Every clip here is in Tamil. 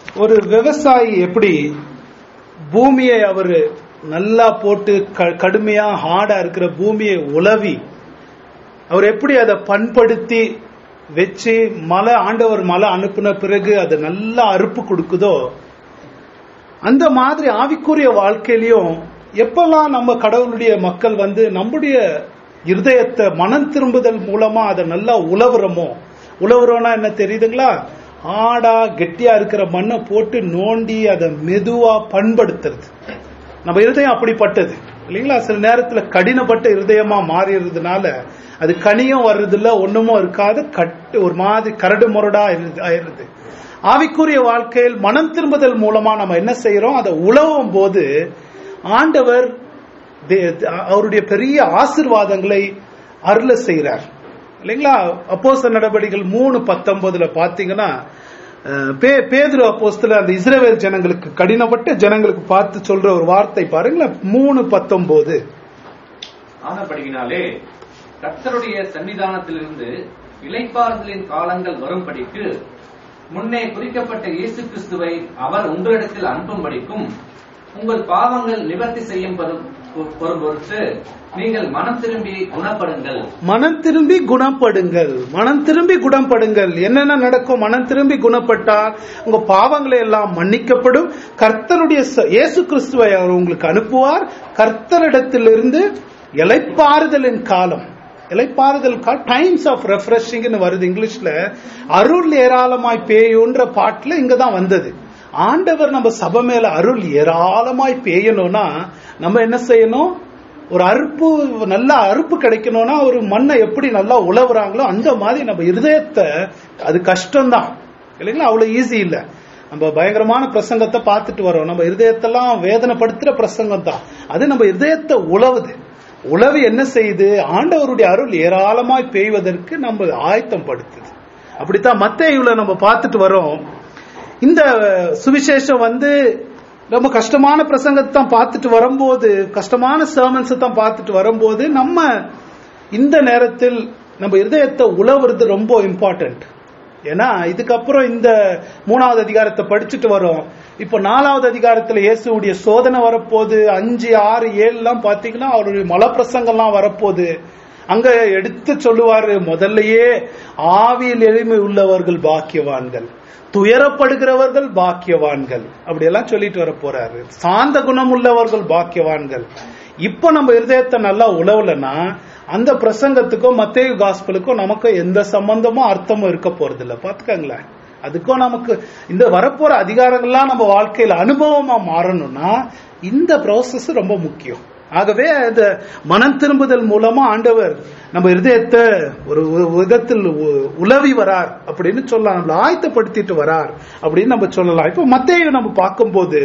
ஒரு விவசாயி எப்படி பூமியை அவரு நல்லா போட்டு க- கடுமையா ஹார்டா இருக்கிற பூமியை உலவி அவர் எப்படி அதை பண்படுத்தி வச்சு மழை ஆண்டவர் மழை அனுப்புன பிறகு அது நல்லா அறுப்பு கொடுக்குதோ அந்த மாதிரி ஆவிக்குரிய வாழ்க்கையிலையும் எப்பெல்லாம் நம்ம கடவுளுடைய மக்கள் வந்து நம்முடைய இருதயத்தை மனம் திரும்புதல் மூலமா அதை நல்லா உழவுறோமோ உழவுறோம்னா என்ன தெரியுதுங்களா ஆடா கெட்டியா இருக்கிற மண்ணை போட்டு நோண்டி அதை மெதுவா பண்படுத்துறது நம்ம இருதயம் அப்படிப்பட்டது இல்லைங்களா சில நேரத்துல கடினப்பட்ட இருதயமா மாறிடுறதுனால அது கனியும் வர்றதில்ல ஒண்ணுமும் இருக்காது கட்டு ஒரு மாதிரி கரடு முரடா இருது- ஆயிடுது ஆவிக்குரிய வாழ்க்கையில் மனம் திரும்புதல் மூலமா நம்ம என்ன செய்யறோம் அதை உழவும் போது ஆண்டவர் தே- அவருடைய பெரிய ஆசிர்வாதங்களை அருள செய்கிறார் இல்லைங்களா அப்போஸ்தலர் நடவடிக்கைகள் மூணு பத்தொன்பதுல பாத்தீங்கன்னா அஹ், பே- பேதுரு அப்போஸ்தல அந்த இஸ்ரவேல் ஜனங்களுக்கு கடினப்பட்ட ஜனங்களுக்கு பார்த்து சொல்ற ஒரு வார்த்தை பாருங்களேன் மூணு பத்தொன்பது ஆனபடியினாலே கர்த்தருடைய சன்னிதானத்திலிருந்து இளைப்பாறுதலின் காலங்கள் வரும்படிக்கு முன்னே குறிக்கப்பட்ட இயேசு கிறிஸ்துவை அவர் உங்களிடத்தில் அனுப்பும்படிக்கும் உங்கள் பாவங்கள் நிவர்த்தி செய்யும் வரும் வரும் பொருட்டு நீங்கள் மனம் திரும்பி குணப்படுங்கள் மனம் திரும்பி குணப்படுங்கள் மனம் திரும்பி குணப்படுங்கள் என்னென்ன நடக்கும் மனம் திரும்பி குணப்பட்டால் உங்க பாவங்களை எல்லாம் மன்னிக்கப்படும் கர்த்தருடைய ச- இயேசு கிறிஸ்துவை அவர் உங்களுக்கு அனுப்புவார் கர்த்தரிடத்திலிருந்து இலைப்பாறுதலின் காலம் இலைப்பாறுதல் டைம்ஸ் ஆஃப் ரெஃப்ரெஷிங்னு வருது இங்கிலீஷ்ல அருள் ஏராளமாய் பேயுன்ற பாட்டுல இங்க தான் வந்தது ஆண்டவர் நம்ம சபை மேல அருள் ஏராளமாய் பேயணும்னா நம்ம என்ன செய்யணும் ஒரு அறுப்பு நல்ல அறுப்பு கிடைக்கணும்னா ஒரு மண்ணை எப்படி நல்லா உழவுறாங்களோ அந்த மாதிரி நம்ம இருதயத்தை அது கஷ்டம்தான் இல்லைங்களா அவ்வளவு ஈஸி இல்ல நம்ம பயங்கரமான பிரசங்கத்தை பார்த்துட்டு வரோம் நம்ம இருதயத்தெல்லாம் வேதனைப்படுத்துற பிரசங்கம் தான் அது நம்ம இருதயத்தை உழவுது உழவு என்ன செய்யுது ஆண்டவருடைய அருள் ஏராளமாய் பெய்வதற்கு நம்ம ஆயத்தம் படுத்துது அப்படித்தான் மத்தேயுல நம்ம பார்த்துட்டு வரோம் இந்த சுவிசேஷம் வந்து ரொம்ப கஷ்டமான பிரசங்கத்தை தான் பார்த்துட்டு வரும்போது கஷ்டமான சர்மன்ஸ் தான் பார்த்துட்டு வரும்போது நம்ம இந்த நேரத்தில் நம்ம இருதயத்தை உழவுறது ரொம்ப இம்பார்ட்டன்ட் ஏன்னா இதுக்கப்புறம் இந்த மூணாவது அதிகாரத்தை படிச்சுட்டு வரோம் இப்போ நாலாவது அதிகாரத்துல இயேசுடைய சோதனை வரப்போகுது அஞ்சு ஆறு ஏழுலாம் பாத்தீங்கன்னா அவருடைய மலை பிரசங்கம்லாம் வரப்போகுது அங்க எடுத்து சொல்லுவாரு முதல்லயே ஆவியில் எளிமை உள்ளவர்கள் பாக்கியவான்கள் துயரப்படுகிறவர்கள் பாக்கியவான்கள் அப்படியெல்லாம் சொல்லிட்டு வர போறாரு சாந்த குணம் உள்ளவர்கள் பாக்கியவான்கள் இப்ப நம்ம இருதயத்தை நல்லா உழவுலன்னா அந்த பிரசங்கத்துக்கும் மத்தேயு காஸ்பலுக்கும் நமக்கு எந்த சம்பந்தமும் அர்த்தமும் இருக்க போறது இல்ல பாத்துக்கங்களேன் அதுக்கும் நமக்கு இந்த வரப்போற அதிகாரங்கள்லாம் நம்ம வாழ்க்கையில அனுபவமா மாறணும்னா இந்த ப்ராசஸ் ரொம்ப முக்கியம் ஆகவே இந்த மனம் திரும்புதல் மூலமா ஆண்டவர் நம்ம இருதயத்தை ஒரு ஒரு விதத்தில் உ- உலவி வரார் அப்படின்னு சொல்லலாம் நம்மள ஆயத்தப்படுத்திட்டு வரார் அப்படின்னு நம்ம சொல்லலாம் இப்போ மத்தேயு நம்ம பார்க்கும்போது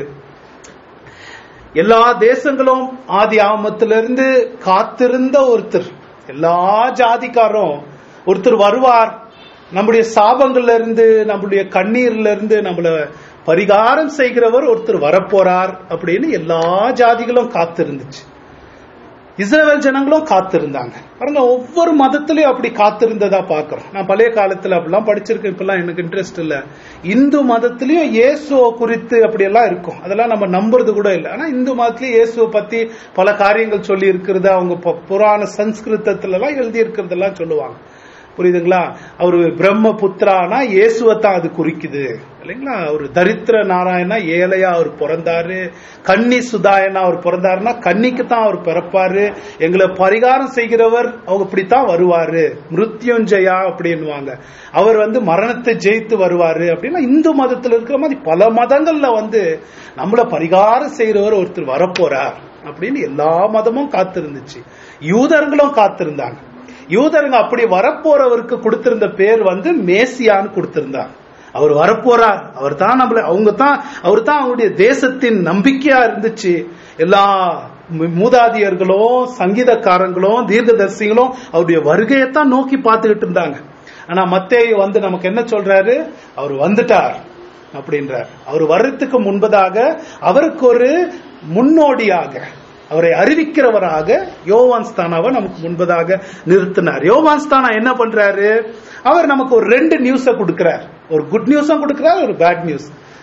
எல்லா தேசங்களும் ஆதி ஆமத்திலிருந்து காத்திருந்த ஒருத்தர் எல்லா ஜாதிக்காரும் ஒருத்தர் வருவார் நம்முடைய சாபங்கள்ல இருந்து நம்முடைய கண்ணீர்ல இருந்து நம்மள பரிகாரம் செய்கிறவர் ஒருத்தர் வரப்போறார் அப்படின்னு எல்லா ஜாதிகளும் காத்திருந்துச்சு இஸ்ரவேல் ஜனங்களும் காத்திருந்தாங்க பாருங்க ஒவ்வொரு மதத்திலயும் அப்படி காத்திருந்ததா பாக்குறோம் நான் பழைய காலத்துல அப்படிலாம் படிச்சிருக்கேன் இப்பெல்லாம் எனக்கு இன்ட்ரெஸ்ட் இல்ல இந்து மதத்திலயும் இயேசுவை குறித்து அப்படி எல்லாம் இருக்கும் அதெல்லாம் நம்ம நம்புறது கூட இல்லை ஆனா இந்து மதத்திலயும் இயேசுவை பத்தி பல காரியங்கள் சொல்லி இருக்கிறது அவங்க பு- புராண சன்ஸ்கிருதத்துல எல்லாம் எழுதி இருக்கிறதெல்லாம் சொல்லுவாங்க புரியுதுங்களா அவரு பிரம்ம புத்திரானா இயேசுவை தான் அது குறிக்குது இல்லைங்களா அவர் தரித்திர நாராயணா ஏழையா அவர் பிறந்தாரு கன்னி சுதாயனா அவர் பிறந்தாருன்னா கன்னிக்கு தான் அவர் பிறப்பாரு எங்களை பரிகாரம் செய்கிறவர் அவங்க இப்படித்தான் வருவாரு மிருத்யுஞ்சயா அப்படின்னுவாங்க அவர் வந்து மரணத்தை ஜெயித்து வருவாரு அப்படின்னா இந்து மதத்துல இருக்கிற மாதிரி பல மதங்கள்ல வந்து நம்மள பரிகாரம் செய்கிறவர் ஒருத்தர் வரப்போறார் அப்படின்னு எல்லா மதமும் காத்திருந்துச்சு யூதர்களும் காத்திருந்தாங்க யூதருங்க அப்படி வரப்போறவருக்கு கொடுத்திருந்த பேர் வந்து மேசியான்னு கொடுத்திருந்தார் அவர் வரப்போறார் அவர் தான் நம்மள அவங்க தான் அவர் தான் அவங்களுடைய தேசத்தின் நம்பிக்கையா இருந்துச்சு எல்லா மு- மூதாதியர்களும் சங்கீதக்காரங்களும் தீர்க்கதரிசிகளும் அவருடைய வருகையைத்தான் நோக்கி பார்த்துக்கிட்டு இருந்தாங்க ஆனா மத்தேயு வந்து நமக்கு என்ன சொல்றாரு அவர் வந்துட்டார் அப்படின்றார் அவர் வர்றதுக்கு முன்பதாக அவருக்கு ஒரு முன்னோடியாக அவரை அறிவிக்கிறவராக யோவான் ஸ்தானாவை நமக்கு முன்பதாக நிறுத்தினார் யோவான் ஸ்தானா என்ன பண்றாரு அவர் நமக்கு ஒரு ரெண்டு நியூஸ கொடுக்கிறார் ஒரு குட் நியூஸும் கொடுக்கிறார் ஒரு பேட் நியூஸ்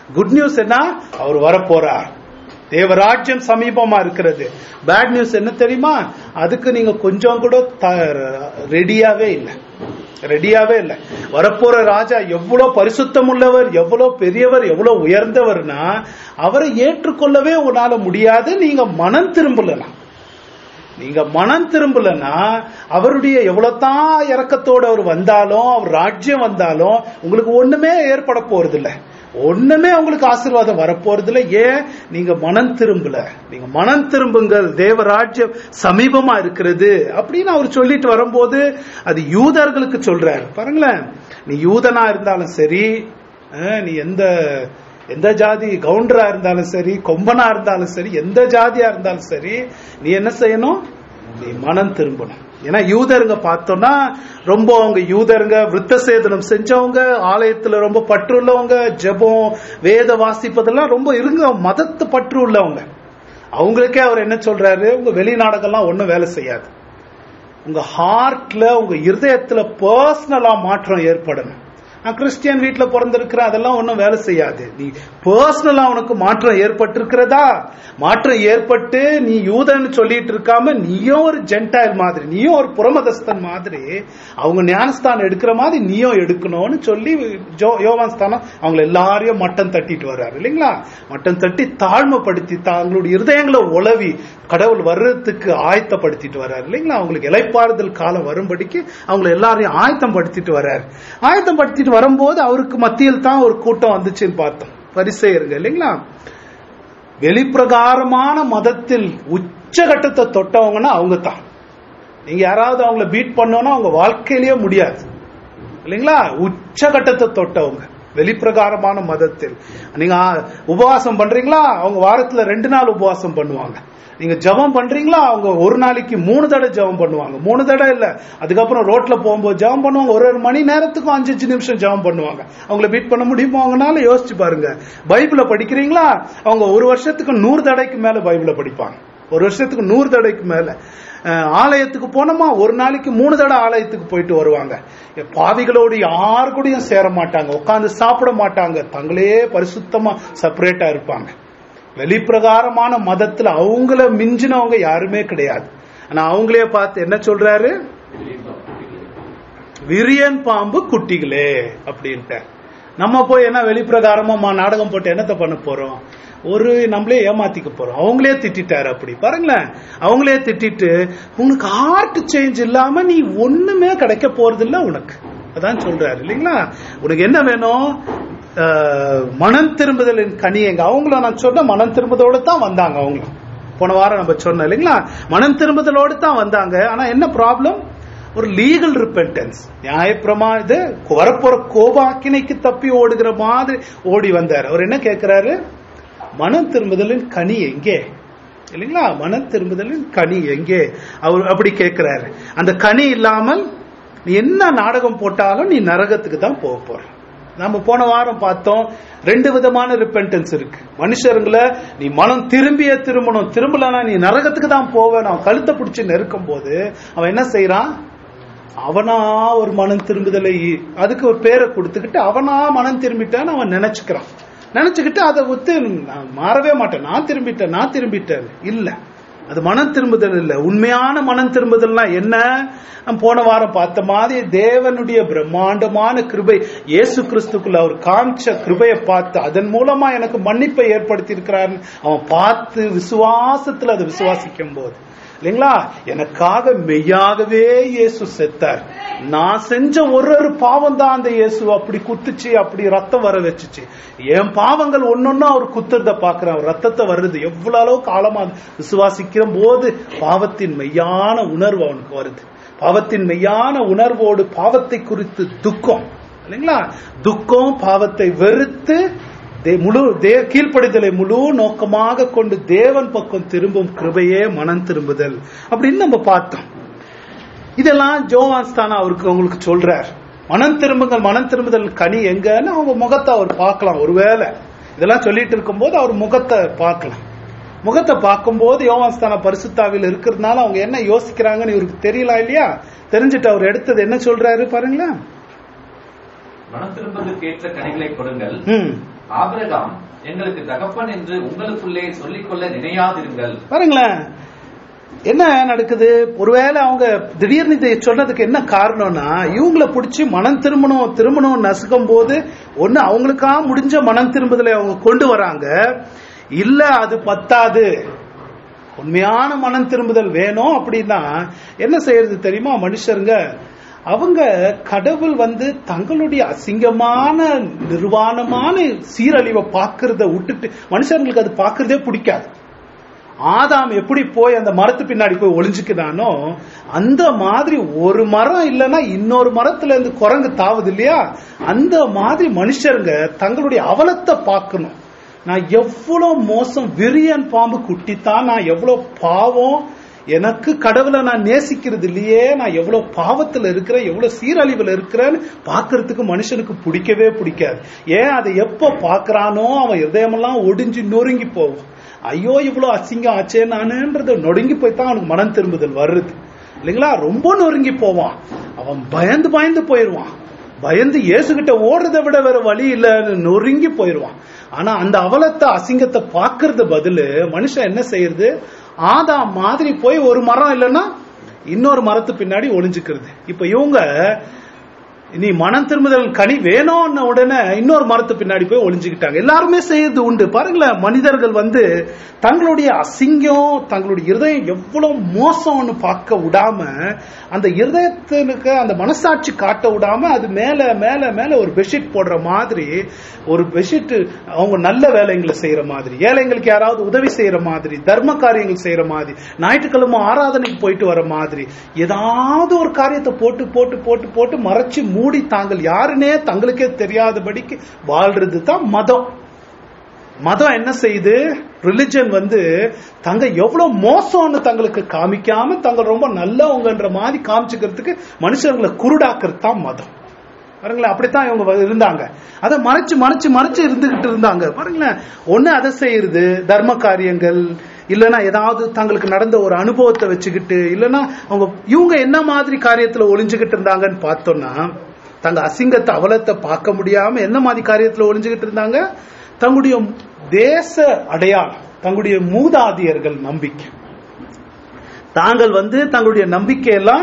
குட் நியூஸ் என்ன அவர் வரப்போறார் தேவராஜ்யம் சமீபமா இருக்கிறது பேட் நியூஸ் என்ன தெரியுமா அதுக்கு நீங்க கொஞ்சம் கூட ரெடியாவே இல்லை ரெடியாவே இல்லை வரப்போற ராஜா எவ்வளவு பரிசுத்தம் உள்ளவர் எவ்வளவு பெரியவர் எவ்வளவு உயர்ந்தவர்னா அவரை ஏற்றுக்கொள்ளவே உன்னால முடியாது நீங்க மனம் திரும்பலாம் நீங்க மனம் திரும்பலன்னா அவருடைய எவ்வளவுதான் இறக்கத்தோடு அவர் வந்தாலும் அவர் ராஜ்யம் வந்தாலும் உங்களுக்கு ஒண்ணுமே ஏற்பட போறது இல்ல ஒண்ணுமே உங்களுக்கு ஆசீர்வாதம் வரப்போறது இல்ல ஏன் நீங்க மனம் திரும்பல நீங்க மனம் திரும்புங்கள் தேவராஜ்யம் சமீபமா இருக்கிறது அப்படின்னு அவர் சொல்லிட்டு வரும்போது அது யூதர்களுக்கு சொல்றாரு பாருங்களேன் நீ யூதனா இருந்தாலும் சரி அஹ், நீ எந்த எந்த ஜாதி கவுண்டரா இருந்தாலும் சரி கொம்பனா இருந்தாலும் சரி எந்த ஜாதியா இருந்தாலும் சரி நீ என்ன செய்யணும் நீ மனம் திரும்பணும் ஏன்னா யூதருங்க பார்த்தோம்னா ரொம்ப அவங்க யூதருங்க விருத்த சேதனம் செஞ்சவங்க ஆலயத்துல ரொம்ப பற்று உள்ளவங்க ஜெபம் வேத வாசிப்பதெல்லாம் ரொம்ப இருங்க மதத்து பற்று உள்ளவங்க அவங்களுக்கே அவர் என்ன சொல்றாரு உங்க வெளிநாடுகள்லாம் ஒண்ணும் வேலை செய்யாது உங்க ஹார்ட்ல உங்க இருதயத்துல பர்சனலா மாற்றம் ஏற்படணும் நான் கிறிஸ்டியன் வீட்டுல பிறந்திருக்கிறேன் அதெல்லாம் ஒன்றும் வேலை செய்யாது நீ பர்சனலா உனக்கு மாற்றம் ஏற்பட்டிருக்கிறதா மாற்றம் ஏற்பட்டு நீ யூதன்னு சொல்லிட்டு இருக்காம நீயும் ஒரு ஜென்டைல் மாதிரி நீயும் ஒரு புறமதஸ்தன் மாதிரி அவங்க ஞானஸ்தானம் எடுக்கிற மாதிரி நீயும் எடுக்கணும்னு சொல்லி ஜோ யோவான் ஸ்தானம் அவங்க எல்லாரையும் மட்டம் தட்டிட்டு வர்றாரு இல்லைங்களா மட்டம் தட்டி தாழ்மைப்படுத்தி தங்களுடைய இருதயங்களை உளவி கடவுள் வர்றதுக்கு ஆயத்தப்படுத்திட்டு வர்றாரு இல்லைங்களா அவங்களுக்கு இலைப்பாறுதல் காலம் வரும்படிக்கு அவங்களை எல்லாரையும் ஆயத்தம் படுத்திட்டு வர்றாரு ஆயத்தம் படுத்திட்டு வரும்போது அவருக்கு மத்தியில் தான் ஒரு கூட்டம் வந்துச்சுன்னு பார்த்தோம் பரிசெயருங்க இல்லைங்களா வெளிப்பிரகாரமான மதத்தில் உச்சகட்டத்தை தொட்டவங்கன்னா அவங்க தான் நீங்க யாராவது அவங்கள பீட் பண்ணோம்னா அவங்க வாழ்க்கையிலேயே முடியாது இல்லைங்களா உச்சகட்டத்தை தொட்டவங்க வெளிப்பிரகாரமான மதத்தில் நீங்க ஆ, உபவாசம் பண்றீங்களா அவங்க வாரத்துல ரெண்டு நாள் உபவாசம் பண்ணுவாங்க நீங்க ஜெபம் பண்றீங்களா அவங்க ஒரு நாளைக்கு மூணு தடவை ஜெபம் பண்ணுவாங்க மூணு தடவை இல்ல அதுக்கப்புறம் ரோட்ல போகும்போது ஜெபம் பண்ணுவாங்க ஒரு ஒரு மணி நேரத்துக்கும் அஞ்சு அஞ்சு நிமிஷம் ஜெபம் பண்ணுவாங்க அவங்கள பீட் பண்ண முடியுமா அவங்கனால யோசிச்சு பாருங்க பைபிளை படிக்கிறீங்களா அவங்க ஒரு வருஷத்துக்கு நூறு தடைக்கு மேல பைபிளை படிப்பாங்க ஒரு வருஷத்துக்கு நூறு தடைக்கு மேல அஹ், ஆலயத்துக்கு போனோமா ஒரு நாளைக்கு மூணு தடவை ஆலயத்துக்கு போயிட்டு வருவாங்க பாவிகளோடு யாரு கூடயும் சேர மாட்டாங்க உட்கார்ந்து சாப்பிட மாட்டாங்க தங்களே பரிசுத்தமா செப்பரேட்டா இருப்பாங்க வெளிப்பிரகாரமான மதத்துல அவங்கள மிஞ்சினவங்க யாருமே கிடையாது ஆனா அவங்களே பார்த்து என்ன சொல்றாரு விரியன் பாம்பு குட்டிகளே அப்படின்ட்டு நம்ம போய் என்ன வெளிப்பிரகாரமா மா- நாடகம் போட்டு என்னத்த பண்ண போறோம் ஒரு நம்மளே ஏமாத்திக்க போறோம் அவங்களே திட்டிட்டாரு அப்படி பாருங்களேன் அவங்களே திட்டிட்டு உனக்கு ஹார்ட் சேஞ்ச் இல்லாம நீ ஒண்ணுமே கிடைக்க போறது இல்ல உனக்கு அதான் சொல்றாரு இல்லைங்களா உனக்கு என்ன வேணும் அஹ், மனம் திரும்புதலின் கனி எங்க அவங்கள நான் சொன்ன மனம் திரும்புதலோட தான் வந்தாங்க அவங்களும் போன வாரம் நம்ம சொன்னோம் இல்லைங்களா மனம் திரும்புதலோடு தான் வந்தாங்க ஆனா என்ன ப்ராப்ளம் ஒரு லீகல் ரிப்பென்டன்ஸ் நியாயப்பிரமா இது வரப்போற கோபாக்கினைக்கு தப்பி ஓடுகிற மாதிரி ஓடி வந்தார் அவர் என்ன கேட்கிறாரு மனம் திரும்புதலின் கனி எங்கே இல்லைங்களா மனம் திரும்புதலின் கனி எங்கே அவர் அப்படி கேட்கிறாரு அந்த கனி இல்லாமல் நீ என்ன நாடகம் போட்டாலும் நீ நரகத்துக்கு தான் போக போற நம்ம போன வாரம் பார்த்தோம் ரெண்டு விதமான ரிப்பென்டன்ஸ் இருக்கு மனுஷருங்களை நீ மனம் திரும்பிய திரும்பணும் திரும்பலனா நீ நரகத்துக்கு தான் போவேன் அவன் கழுத்தை பிடிச்சு நெருக்கும் போது அவன் என்ன செய்யறான் அவனா ஒரு மனம் திரும்புதலை அதுக்கு ஒரு பேரை கொடுத்துக்கிட்டு அவனா மனம் திரும்பிட்டான்னு அவன் நினைச்சுக்கிறான் நினைச்சுக்கிட்டு அதை ஒத்து நான் மாறவே மாட்டேன் நான் திரும்பிட்டேன் நான் திரும்பிட்டேன் இல்ல அது மனம் திரும்புதல் இல்ல உண்மையான மனம் திரும்புதல்னா என்ன நம்ம போன வாரம் பார்த்த மாதிரி தேவனுடைய பிரம்மாண்டமான கிருபை இயேசு கிறிஸ்துக்குள்ள அவர் காமிச்ச கிருபையை பார்த்து அதன் மூலமா எனக்கு மன்னிப்பை ஏற்படுத்தி இருக்கிறாருன்னு அவன் பார்த்து விசுவாசத்துல அதை விசுவாசிக்கும் போது இல்லைங்களா எனக்காக மெய்யாகவே இயேசு செத்தார் நான் செஞ்ச ஒரு ஒரு பாவம் தான் அந்த இயேசு அப்படி குத்துச்சு அப்படி ரத்தம் வர வச்சுச்சு என் பாவங்கள் ஒன்னொன்னா அவர் குத்துறத பாக்குறேன் அவர் ரத்தத்தை வருது எவ்வளவு அளவுக்கு ஆழமா விசுவாசிக்கிற போது பாவத்தின் மெய்யான உணர்வு அவனுக்கு வருது பாவத்தின் மெய்யான உணர்வோடு பாவத்தை குறித்து துக்கம் இல்லைங்களா துக்கம் பாவத்தை வெறுத்து தே- முழு தே கீழ்ப்படிதலை முழு நோக்கமாக கொண்டு தேவன் பக்கம் திரும்பும் கிருபையே மனம் திரும்புதல் அப்படின்னு நம்ம பார்த்தோம் இதெல்லாம் ஜோவான்ஸ்தானா அவருக்கு உங்களுக்கு சொல்றார் மனம் திரும்புங்கள் மனம் திரும்புதல் கனி எங்கன்னு அவங்க முகத்தை அவர் பார்க்கலாம் ஒருவேளை இதெல்லாம் சொல்லிட்டு இருக்கும்போது அவர் முகத்தை பார்க்கலாம் முகத்தை பார்க்கும்போது யோவான்ஸ்தான பரிசுத்தாவில் இருக்கிறதுனால அவங்க என்ன யோசிக்கிறாங்கன்னு இவருக்கு தெரியலாம் இல்லையா தெரிஞ்சுட்டு அவர் எடுத்தது என்ன சொல்றாரு பாருங்களேன் மனம் திரும்புவதற்கு ஏற்ற கனிகளை கொடுங்கள் ம் ஆபிரகாம் எங்களுக்கு தகப்பன் என்று உங்களுக்குள்ளே சொல்லிக்கொள்ள நினையாதிருங்கள் பாருங்களேன் என்ன நடக்குது ஒருவேளை அவங்க திடீர்னு இதை சொன்னதுக்கு என்ன காரணம்னா இவங்கள பிடிச்சி மனம் திரும்பணும் திரும்பணும் நசுக்கும் போது ஒண்ணு அவங்களுக்கா முடிஞ்ச மனம் திரும்புதலை அவங்க கொண்டு வராங்க இல்ல அது பத்தாது உண்மையான மனம் திரும்புதல் வேணும் அப்படின்னா என்ன செய்யறது தெரியுமா மனுஷருங்க அவங்க கடவுள் வந்து தங்களுடைய அசிங்கமான நிர்வாணமான சீரழிவை பார்க்கறத விட்டுட்டு மனுஷங்களுக்கு அது பார்க்கறதே பிடிக்காது ஆதாம் எப்படி போய் அந்த மரத்து பின்னாடி போய் ஒளிஞ்சுக்கிறானோ அந்த மாதிரி ஒரு மரம் இல்லைன்னா இன்னொரு மரத்துல இருந்து குரங்கு தாவுது இல்லையா அந்த மாதிரி மனுஷருங்க தங்களுடைய அவலத்தை பார்க்கணும் நான் எவ்வளவு மோசம் விரியன் பாம்பு குட்டித்தான் நான் எவ்வளவு பாவம் எனக்கு கடவுளை நான் நேசிக்கிறது இல்லையே நான் எவ்வளவு பாவத்துல இருக்கிறேன் எவ்வளவு சீரழிவுல இருக்கிறேன்னு பார்க்கறதுக்கு மனுஷனுக்கு பிடிக்கவே பிடிக்காது ஏன் அதை எப்ப பார்க்கறானோ அவன் இதயமெல்லாம் ஒடிஞ்சு நொறுங்கி போகும் ஐயோ இவ்வளவு அசிங்கம் ஆச்சே நானுன்றது நொடுங்கி போய் தான் அவனுக்கு மனம் திரும்புதல் வருது இல்லைங்களா ரொம்ப நொறுங்கி போவான் அவன் பயந்து பயந்து போயிடுவான் பயந்து இயேசுகிட்ட ஓடுறதை விட வேற வழி இல்லைன்னு நொறுங்கி போயிடுவான் ஆனா அந்த அவலத்தை அசிங்கத்தை பார்க்கறது பதிலு மனுஷன் என்ன செய்யறது ஆதா மாதிரி போய் ஒரு மரம் இல்லைன்னா இன்னொரு மரத்து பின்னாடி ஒளிஞ்சுக்கிறது இப்ப இவங்க நீ மனம் திரும்புதல் கனி வேணும்னு உடனே இன்னொரு மரத்து பின்னாடி போய் ஒளிஞ்சுக்கிட்டாங்க எல்லாருமே செய்யறது உண்டு பாருங்களேன் மனிதர்கள் வந்து தங்களுடைய அசிங்கம் தங்களுடைய இருதயம் எவ்வளவு மோசம்னு பார்க்க விடாம அந்த இருதயத்தினுக்கு அந்த மனசாட்சி காட்ட விடாம அது மேல மேல மேல ஒரு பெட்ஷீட் போடுற மாதிரி ஒரு பெட்ஷீட் அவங்க நல்ல வேலைங்களை செய்யற மாதிரி ஏழைங்களுக்கு யாராவது உதவி செய்யற மாதிரி தர்ம காரியங்கள் செய்யற மாதிரி ஞாயிற்றுக்கிழமை ஆராதனைக்கு போயிட்டு வர மாதிரி ஏதாவது ஒரு காரியத்தை போட்டு போட்டு போட்டு போட்டு மறைச்சு மூடி தாங்கள் யாருன்னே தங்களுக்கே தெரியாதபடிக்கு வாழ்றது தான் மதம் மதம் என்ன செய்யுது ரிலிஜன் வந்து தங்க எவ்வளவு மோசம்னு தங்களுக்கு காமிக்காம தங்கள் ரொம்ப நல்லவங்கன்ற மாதிரி காமிச்சுக்கிறதுக்கு மனுஷங்களை குருடாக்குறது தான் மதம் பாருங்களேன் அப்படித்தான் இவங்க இருந்தாங்க அதை மறைச்சு மறைச்சு மறைச்சு இருந்துகிட்டு இருந்தாங்க பாருங்களேன் ஒண்ணு அதை செய்யறது தர்ம காரியங்கள் இல்லைன்னா ஏதாவது தங்களுக்கு நடந்த ஒரு அனுபவத்தை வச்சுக்கிட்டு இல்லைன்னா அவங்க இவங்க என்ன மாதிரி காரியத்துல ஒளிஞ்சுக்கிட்டு இருந்தாங்கன்னு பார்த்தோம்னா தங்க அசிங்கத்தை அவலத்தை பார்க்க முடியாம என்ன மாதிரி காரியத்துல ஒளிஞ்சுக்கிட்டு இருந்தாங்க தங்களுடைய தேச அடையாளம் தங்களுடைய மூதாதியர்கள் நம்பிக்கை தாங்கள் வந்து தங்களுடைய நம்பிக்கையெல்லாம்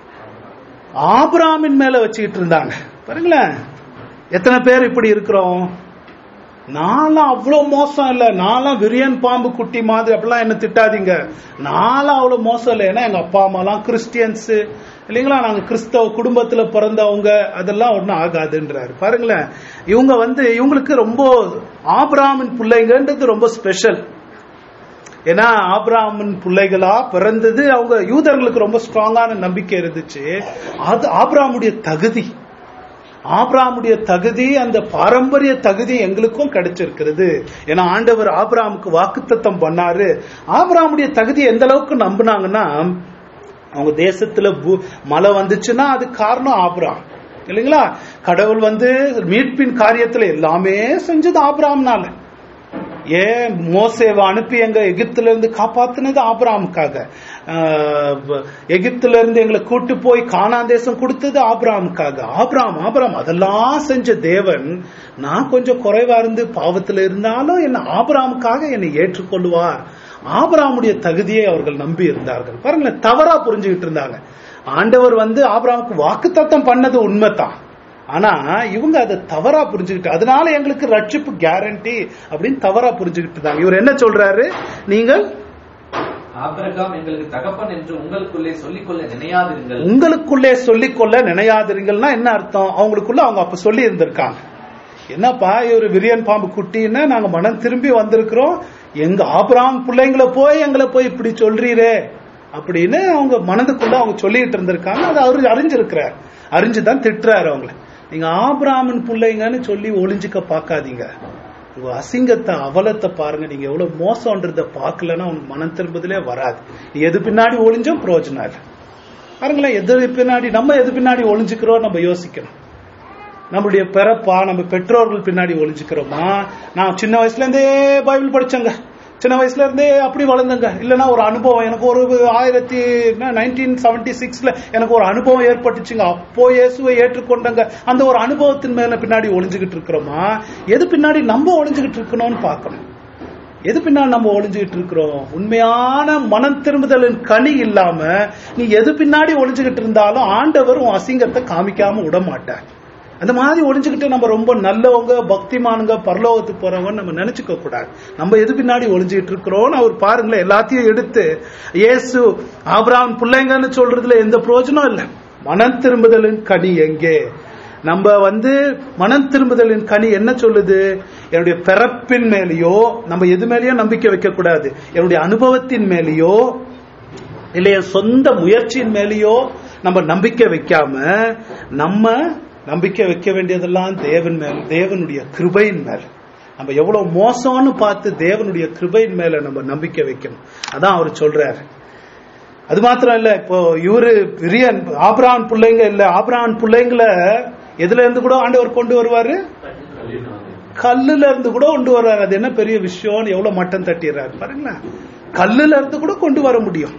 ஆபிராமின் மேல வச்சுக்கிட்டு இருந்தாங்க பாருங்களேன் எத்தனை பேர் இப்படி இருக்கிறோம் நான்லாம் அவ்வளவு மோசம் இல்ல நான்லாம் விரியன் பாம்பு குட்டி மாதிரி அப்படிலாம் என்ன திட்டாதீங்க நான்லாம் அவ்வளவு மோசம் இல்லை ஏன்னா எங்க அப்பா அம்மாலாம் கிறிஸ்டியன்ஸ் இல்லைங்களா நாங்க கிறிஸ்தவ குடும்பத்துல பிறந்தவங்க அதெல்லாம் ஒண்ணும் ஆகாதுன்றாரு பாருங்களேன் இவங்க வந்து இவங்களுக்கு ரொம்ப ஆபிராமின் பிள்ளைங்கன்றது ரொம்ப ஸ்பெஷல் ஏன்னா ஆபிராமன் பிள்ளைகளா பிறந்தது அவங்க யூதர்களுக்கு ரொம்ப ஸ்ட்ராங்கான நம்பிக்கை இருந்துச்சு அது ஆபிராமுடைய தகுதி ஆபிராமுடைய தகுதி அந்த பாரம்பரிய தகுதி எங்களுக்கும் கிடைச்சிருக்கிறது ஏன்னா ஆண்டவர் ஆபிராமுக்கு வாக்குத்தத்தம் பண்ணாரு ஆபிராமுடைய தகுதி எந்த அளவுக்கு நம்பினாங்கன்னா அவங்க தேசத்துல மழை வந்துச்சுன்னா அது காரணம் ஆபிராம் இல்லைங்களா கடவுள் வந்து மீட்பின் காரியத்துல எல்லாமே செஞ்சது ஆபிராம்னால ஏன் மோசேவை அனுப்பி எங்க எகிப்துல இருந்து காப்பாத்தினது ஆபிராமுக்காக எகிப்துல இருந்து எங்களை கூட்டு போய் காணான் தேசம் கொடுத்தது ஆபிராமுக்காக ஆபிராம் ஆபிராம் அதெல்லாம் செஞ்ச தேவன் நான் கொஞ்சம் குறைவா இருந்து பாவத்துல இருந்தாலும் என்ன ஆபிராமுக்காக என்னை ஏற்றுக்கொள்வார் ஆபிராமுடைய தகுதியை அவர்கள் நம்பி இருந்தார்கள் பாருங்களேன் தவறா புரிஞ்சுக்கிட்டு இருந்தாங்க ஆண்டவர் வந்து ஆபிராமுக்கு வாக்கு தத்தம் பண்ணது உண்மைதான் ஆனா இவங்க அதை தவறா புரிஞ்சுக்கிட்டு அதனால எங்களுக்கு ரட்சிப்பு கேரண்டி அப்படின்னு தவறா புரிஞ்சுக்கிட்டு இருந்தாங்க இவர் என்ன சொல்றாரு நீங்கள் ஆபிரகாம் எங்களுக்கு தகப்பன் என்று உங்களுக்குள்ளே சொல்லிக்கொள்ள நினையாதிருங்கள் உங்களுக்குள்ளே சொல்லிக்கொள்ள நினையாதிருங்கள்னா என்ன அர்த்தம் அவங்களுக்குள்ள அவங்க அப்ப சொல்லி இருந்திருக்காங்க என்னப்பா இவர் விரியன் பாம்பு குட்டின்னு நாங்க மனம் திரும்பி வந்திருக்கிறோம் எங்க ஆபிராம் பிள்ளைங்களை போய் எங்களை போய் இப்படி சொல்றீரே அப்படின்னு அவங்க மனதுக்குள்ள அவங்க சொல்லிட்டு இருந்திருக்காங்க அது அவரு அறிஞ்சிருக்கிறார் அறிஞ்சுதான் திட்டுறாரு அவங்கள நீங்க ஆபிராமன் பிள்ளைங்கன்னு சொல்லி ஒளிஞ்சுக்க பார்க்காதீங்க உங்க அசிங்கத்தை அவலத்தை பாருங்க நீங்க எவ்வளவு மோசம்ன்றத பார்க்கலன்னா உனக்கு மனம் திரும்புதலே வராது நீ எது பின்னாடி ஒளிஞ்சும் பிரயோஜனம் இல்லை பாருங்களேன் எது பின்னாடி நம்ம எது பின்னாடி ஒளிஞ்சுக்கிறோம் நம்ம யோசிக்கணும் நம்மளுடைய பிறப்பா நம்ம பெற்றோர்கள் பின்னாடி ஒளிஞ்சுக்கிறோமா நான் சின்ன வயசுல இருந்தே பைபிள் படிச்சேங்க சின்ன வயசுல இருந்தே அப்படி வளர்ந்தங்க இல்லைன்னா ஒரு அனுபவம் எனக்கு ஒரு ஆயிரத்தி நைன்டீன் செவன்டி சிக்ஸ்ல எனக்கு ஒரு அனுபவம் ஏற்பட்டுச்சுங்க அப்போ இயேசுவை ஏற்றுக்கொண்டங்க அந்த ஒரு அனுபவத்தின் மேல பின்னாடி ஒளிஞ்சுகிட்டு இருக்கிறோமா எது பின்னாடி நம்ம ஒளிஞ்சுகிட்டு இருக்கணும்னு பார்க்கணும் எது பின்னாடி நம்ம ஒளிஞ்சுகிட்டு இருக்கிறோம் உண்மையான மனம் திரும்புதலின் கனி இல்லாம நீ எது பின்னாடி ஒளிஞ்சுகிட்டு இருந்தாலும் ஆண்டவர் உன் அசிங்கத்தை காமிக்காம விட மாட்டார் அந்த மாதிரி ஒளிஞ்சுக்கிட்டு நம்ம ரொம்ப நல்லவங்க பக்திமானுங்க பரலோகத்துக்கு போறவங்க நம்ம நினைச்சுக்க கூடாது நம்ம எது பின்னாடி ஒளிஞ்சுக்கிட்டு இருக்கிறோம்னு அவர் பாருங்களேன் எல்லாத்தையும் எடுத்து இயேசு ஆபிரகாம் பிள்ளைங்கன்னு சொல்றதுல எந்த பிரயோஜனம் இல்லை மனம் திரும்புதலின் கனி எங்கே நம்ம வந்து மனம் திரும்புதலின் கனி என்ன சொல்லுது என்னுடைய பிறப்பின் மேலேயோ நம்ம எது மேலேயோ நம்பிக்கை வைக்க கூடாது என்னுடைய அனுபவத்தின் மேலேயோ இல்ல என் சொந்த முயற்சியின் மேலேயோ நம்ம நம்பிக்கை வைக்காம நம்ம நம்பிக்கை வைக்க வேண்டியதெல்லாம் தேவன் மேல் தேவனுடைய கிருபையின் மேல் நம்ம எவ்வளவு மோசம்னு பார்த்து தேவனுடைய கிருபையின் மேல நம்ம நம்பிக்கை வைக்கணும் அதான் அவர் சொல்றாரு அது மாத்திரம் இல்ல இப்போ இவரு பெரிய ஆபிரான் பிள்ளைங்க இல்ல ஆபிரான் பிள்ளைங்கள எதுல இருந்து கூட ஆண்டவர் கொண்டு வருவாரு கல்லுல இருந்து கூட கொண்டு வர்றாரு அது என்ன பெரிய விஷயம்னு எவ்வளவு மட்டம் தட்டிடுறாரு பாருங்களேன் கல்லுல இருந்து கூட கொண்டு வர முடியும்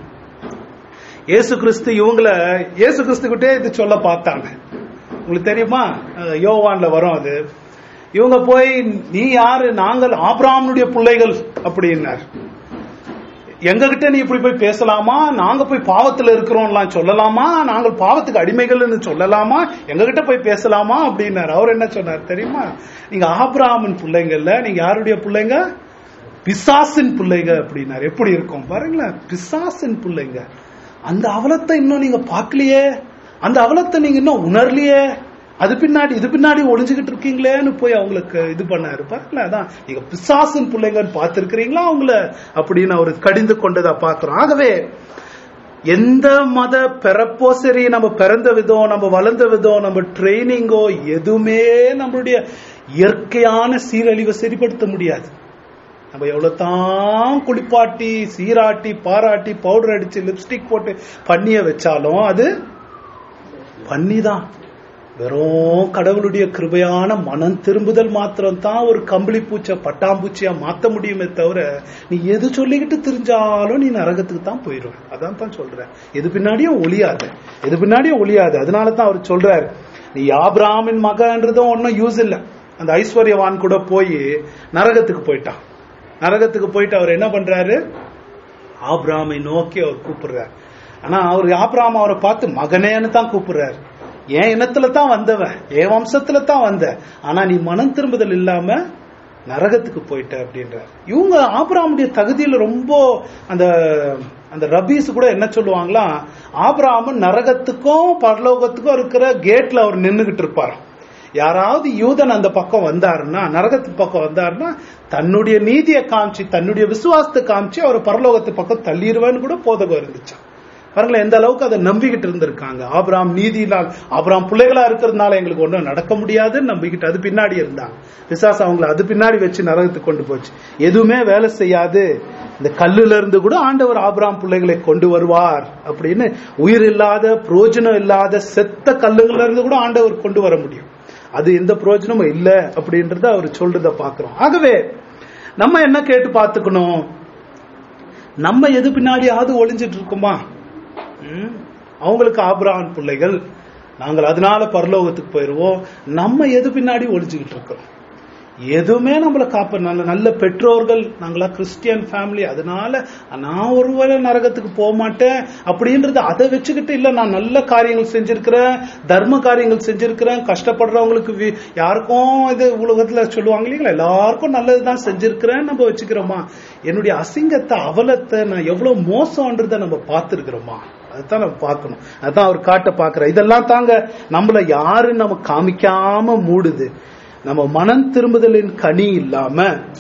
இயேசு கிறிஸ்து இவங்கள இயேசு கிறிஸ்துக்கிட்டே இது சொல்ல பார்த்தாங்க உங்களுக்கு தெரியுமா அஹ் யோவான்ல வரும் அது இவங்க போய் நீ யாரு நாங்கள் ஆபிராமனுடைய பிள்ளைகள் அப்படின்னார் எங்ககிட்ட நீ இப்படி போய் பேசலாமா நாங்க போய் பாவத்துல இருக்கிறோம்லாம் சொல்லலாமா நாங்கள் பாவத்துக்கு அடிமைகள்னு சொல்லலாமா எங்ககிட்ட போய் பேசலாமா அப்படின்னாரு அவர் என்ன சொன்னார் தெரியுமா நீங்க ஆபிராமன் பிள்ளைங்கல்ல நீங்க யாருடைய பிள்ளைங்க பிசாசின் பிள்ளைங்க அப்படின்னாரு எப்படி இருக்கும் பாருங்களேன் பிசாசின் பிள்ளைங்க அந்த அவலத்தை இன்னும் நீங்க பார்க்கலையே அந்த அவலத்தை நீங்க இன்னும் உணரலையே அது பின்னாடி இது பின்னாடி ஒளிஞ்சுகிட்டு இருக்கீங்களேன்னு போய் அவங்களுக்கு இது பண்ணாரு பாருங்களேன் அதான் நீங்க பிசாசின் பிள்ளைங்கன்னு பார்த்திருக்கிறீங்களா அவங்கள அப்படின்னு அவர் கடிந்து கொண்டதா பாக்குறோம் ஆகவே எந்த மத பிறப்போ சரி நம்ம பிறந்த விதம் நம்ம வளர்ந்த விதம் நம்ம ட்ரைனிங்கோ எதுவுமே நம்மளுடைய இயற்கையான சீரழிவை சரிப்படுத்த முடியாது நம்ம எவ்வளவு தான் குளிப்பாட்டி சீராட்டி பாராட்டி பவுடர் அடிச்சு லிப்ஸ்டிக் போட்டு பண்ணிய வச்சாலும் அது பண்ணிதான் வெறும் கடவுளுடைய கிருபையான மனம் திரும்புதல் மாத்திரம் தான் ஒரு கம்பளி பூச்சை பட்டாம்பூச்சியா மாத்த முடியுமே தவிர நீ எது சொல்லிக்கிட்டு தெரிஞ்சாலும் நீ நரகத்துக்கு தான் போயிடுவ அதான் தான் சொல்றேன் எது பின்னாடியும் ஒளியாது எது பின்னாடியும் ஒளியாது அதனால தான் அவர் சொல்றாரு நீ யாப்ராமின் மகன்றதும் ஒன்னும் யூஸ் இல்ல அந்த ஐஸ்வர்யவான் கூட போய் நரகத்துக்கு போயிட்டான் நரகத்துக்கு போயிட்டு அவர் என்ன பண்றாரு ஆப்ராமை நோக்கி அவர் கூப்பிடுறாரு ஆனா அவர் ஆப்ராம் அவரை பார்த்து மகனேன்னு தான் கூப்பிடுறாரு என் இனத்துல தான் வந்தவன் என் வம்சத்துல தான் வந்த ஆனா நீ மனம் திரும்புதல் இல்லாம நரகத்துக்கு போயிட்ட அப்படின்றார் இவங்க ஆபிராமுடைய தகுதியில ரொம்ப அந்த அந்த ரபீஸ் கூட என்ன சொல்லுவாங்களா ஆபிராமன் நரகத்துக்கும் பரலோகத்துக்கும் இருக்கிற கேட்ல அவர் நின்னுகிட்டு இருப்பாராம் யாராவது யூதன் அந்த பக்கம் வந்தாருன்னா நரகத்து பக்கம் வந்தாருன்னா தன்னுடைய நீதியை காமிச்சு தன்னுடைய விசுவாசத்தை காமிச்சு அவர் பரலோகத்து பக்கம் தள்ளிடுவேன்னு கூட போதகம் இருந்துச்சான் பாருங்களேன் எந்த அளவுக்கு அதை நம்பிக்கிட்டு இருந்திருக்காங்க ஆபிராம் நீதியினால் ஆபிராம் பிள்ளைகளா இருக்கிறதுனால எங்களுக்கு ஒன்றும் நடக்க முடியாதுன்னு நம்பிக்கிட்டு அது பின்னாடி இருந்தாங்க விசாசம் அவங்கள அது பின்னாடி வச்சு நரகத்துக்கு கொண்டு போச்சு எதுவுமே வேலை செய்யாது இந்த கல்லுல இருந்து கூட ஆண்டவர் ஆபிராம் பிள்ளைகளை கொண்டு வருவார் அப்படின்னு உயிர் இல்லாத புரோஜனம் இல்லாத செத்த கல்லுங்கள்ல இருந்து கூட ஆண்டவர் கொண்டு வர முடியும் அது எந்த பிரயோஜனமும் இல்லை அப்படின்றத அவர் சொல்றத பாக்குறோம் ஆகவே நம்ம என்ன கேட்டு பார்த்துக்கணும் நம்ம எது பின்னாடியாவது ஒளிஞ்சிட்டு இருக்கோமா ம்? அவங்களுக்கு ஆபிரகாம் பிள்ளைகள் நாங்கள் அதனால பரலோகத்துக்கு போயிருவோம் நம்ம எது பின்னாடி ஒளிஞ்சுக்கிட்டு இருக்கோம் எதுவுமே நம்மளை காப்ப நல்ல நல்ல பெற்றோர்கள் நாங்களா கிறிஸ்டியன் ஃபேமிலி அதனால நான் ஒருவேளை நரகத்துக்கு போக மாட்டேன் அப்படின்றது அதை வச்சுக்கிட்டு இல்ல நான் நல்ல காரியங்கள் செஞ்சிருக்கிறேன் தர்ம காரியங்கள் செஞ்சிருக்கிறேன் கஷ்டப்படுறவங்களுக்கு வி- யாருக்கும் இது உலகத்துல சொல்லுவாங்க இல்லைங்களா எல்லாருக்கும் நல்லதுதான் செஞ்சிருக்கிறேன் நம்ம வச்சுக்கிறோமா என்னுடைய அசிங்கத்தை அவலத்தை நான் எவ்வளவு மோசம்ன்றதை நம்ம பார்த்திருக்கிறோமா அதுதான் நம்ம பார்க்கணும் அதான் அவர் காட்ட பாக்குற இதெல்லாம் தாங்க நம்மள யாரு நம்ம காமிக்காம மூடுது நம்ம மனம் திரும்புதலின் கனி இல்லாம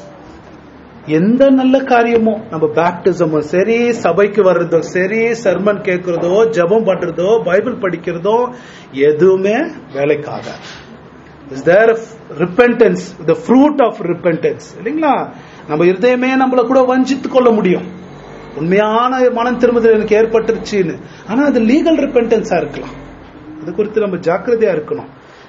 எந்த நல்ல காரியமோ நம்ம பேப்டிசமும் சரி சபைக்கு வர்றதோ சரி சர்மன் கேட்கறதோ ஜெபம் பண்றதோ பைபிள் படிக்கிறதோ எதுவுமே வேலைக்காக is there repentance the fruit of repentance இல்லைங்களா நம்ம இருதயமே நம்மள கூட வஞ்சித்து கொள்ள முடியும் உண்மையான மனம் திரும்புதல் எனக்கு ஏற்பட்டுருச்சுன்னு ஆனா அது லீகல் ரிப்பென்டன்ஸா இருக்கலாம் அது குறித்து நம்ம ஜாக்கிரதையா இருக்கணும்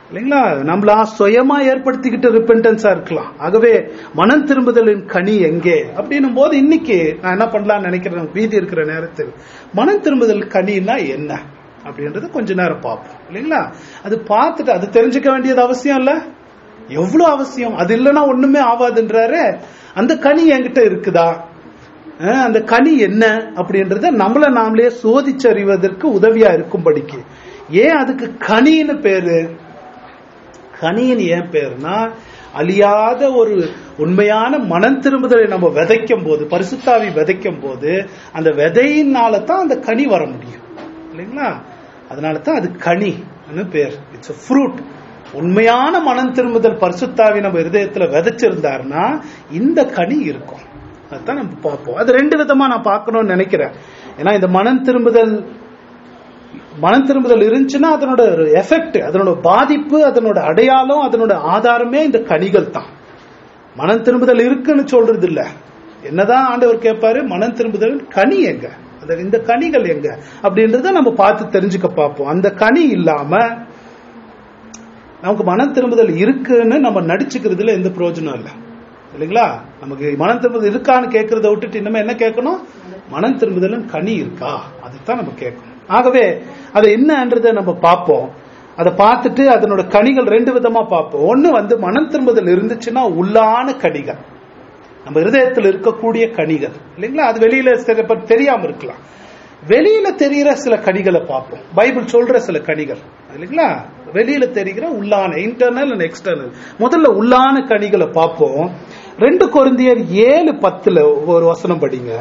இல்லைங்களா நம்மளா சுயமா ஏற்படுத்திக்கிட்ட ரிப்பென்டன்ஸா இருக்கலாம் ஆகவே மனம் திரும்புதலின் கனி எங்கே அப்படின்னும் போது இன்னைக்கு நான் என்ன பண்ணலாம்னு நினைக்கிறேன் வீதி இருக்கிற நேரத்தில் மனம் திரும்புதல் கனின்னா என்ன அப்படின்றது கொஞ்ச நேரம் பார்ப்போம் இல்லைங்களா அது பார்த்துட்டு அது தெரிஞ்சுக்க வேண்டியது அவசியம் இல்ல எவ்வளவு அவசியம் அது இல்லைன்னா ஒண்ணுமே ஆகாதுன்றாரு அந்த கனி என்கிட்ட இருக்குதா அஹ் அந்த கனி என்ன அப்படின்றத நம்மள நாமளே சோதிச்சறிவதற்கு உதவியா இருக்கும்படிக்கு ஏன் அதுக்கு கனின்னு பேரு கனியின் ஏன் பேருனா அழியாத ஒரு உண்மையான மனம் திரும்புதலை நம்ம விதைக்கும் போது பரிசுத்தாவி விதைக்கும் போது அந்த விதையினால தான் அந்த கனி வர முடியும் இல்லைங்களா அதனால தான் அது கனி பேர் இட்ஸ் ஃப்ரூட் உண்மையான மனம் திரும்புதல் பரிசுத்தாவி நம்ம இருதயத்துல விதைச்சிருந்தாருன்னா இந்த கனி இருக்கும் அதான் நம்ம பார்ப்போம் அது ரெண்டு விதமா நான் பார்க்கணும்னு நினைக்கிறேன் ஏன்னா இந்த மனம் திரும்புதல் மனம் திரும்புதல் இருந்துச்சுன்னா அதனோட ஒரு எஃபெக்ட் அதனோட பாதிப்பு அதனோட அடையாளம் அதனோட ஆதாரமே இந்த கனிகள் தான் மனம் திரும்புதல் இருக்குன்னு சொல்றது இல்ல என்னதான் ஆண்டவர் கேட்பாரு மனம் திரும்புதல் கனி எங்க அந்த இந்த கனிகள் எங்க அப்படின்றத நம்ம பார்த்து தெரிஞ்சுக்க பார்ப்போம் அந்த கனி இல்லாம நமக்கு மனம் திரும்புதல் இருக்குன்னு நம்ம நடிச்சுக்கிறதுல எந்த பிரயோஜனம் இல்லை இல்லைங்களா நமக்கு மனம் திரும்புதல் இருக்கான்னு கேட்கறத விட்டுட்டு இன்னுமே என்ன கேட்கணும் மனம் திரும்புதலும் கனி இருக்கா அதுதான் நம்ம கேட்கணும் ஆகவே அது என்னன்றதை நம்ம பார்ப்போம் அதை பார்த்துட்டு அதனோட கனிகள் ரெண்டு விதமா பார்ப்போம் ஒண்ணு வந்து மனம் திரும்புதல் இருந்துச்சுன்னா உள்ளான கனிகள் நம்ம இருதயத்தில் இருக்கக்கூடிய கனிகள் இல்லைங்களா அது வெளியில சில பேர் தெரியாம இருக்கலாம் வெளியில தெரிகிற சில கனிகளை பார்ப்போம் பைபிள் சொல்ற சில கனிகள் இல்லைங்களா வெளியில தெரிகிற உள்ளான இன்டர்னல் அண்ட் எக்ஸ்டர்னல் முதல்ல உள்ளான கனிகளை பார்ப்போம் ரெண்டு கொரிந்தியர் ஏழு பத்துல ஒரு வசனம் படிங்க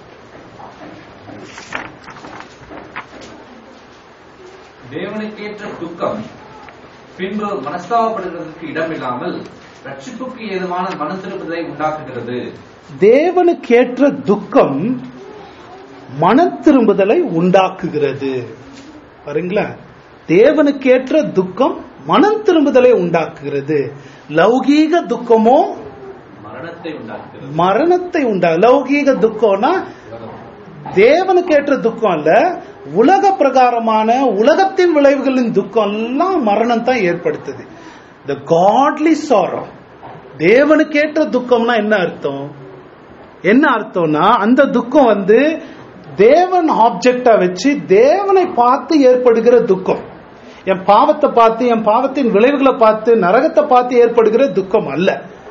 தேவனுக்கேற்ற துக்கம் பின்பு மனஸ்தாபப்படுகிறதுக்கு இடமில்லாமல் ரட்சிப்புக்கு ஏதுவான மன திருப்புதலை உண்டாக்குகிறது தேவனுக்கேற்ற துக்கம் மன திரும்புதலை உண்டாக்குகிறது பாருங்களா தேவனுக்கேற்ற துக்கம் மனம் திரும்புதலை உண்டாக்குகிறது லௌகீக துக்கமோ மரணத்தை உண்டாக்குகிறது மரணத்தை உண்டா லௌகீக துக்கம்னா தேவனுக்கேற்ற துக்கம் அல்ல உலக பிரகாரமான உலகத்தின் விளைவுகளின் துக்கம் எல்லாம் மரணம் தான் ஏற்படுத்துது த காட்லி சாரோ தேவனுக்கேற்ற துக்கம்னா என்ன அர்த்தம் என்ன அர்த்தம்னா அந்த துக்கம் வந்து தேவன் ஆப்ஜெக்டா வச்சு தேவனை பார்த்து ஏற்படுகிற துக்கம் என் பாவத்தை பார்த்து என் பாவத்தின் விளைவுகளை பார்த்து நரகத்தை பார்த்து ஏற்படுகிற துக்கம் அல்ல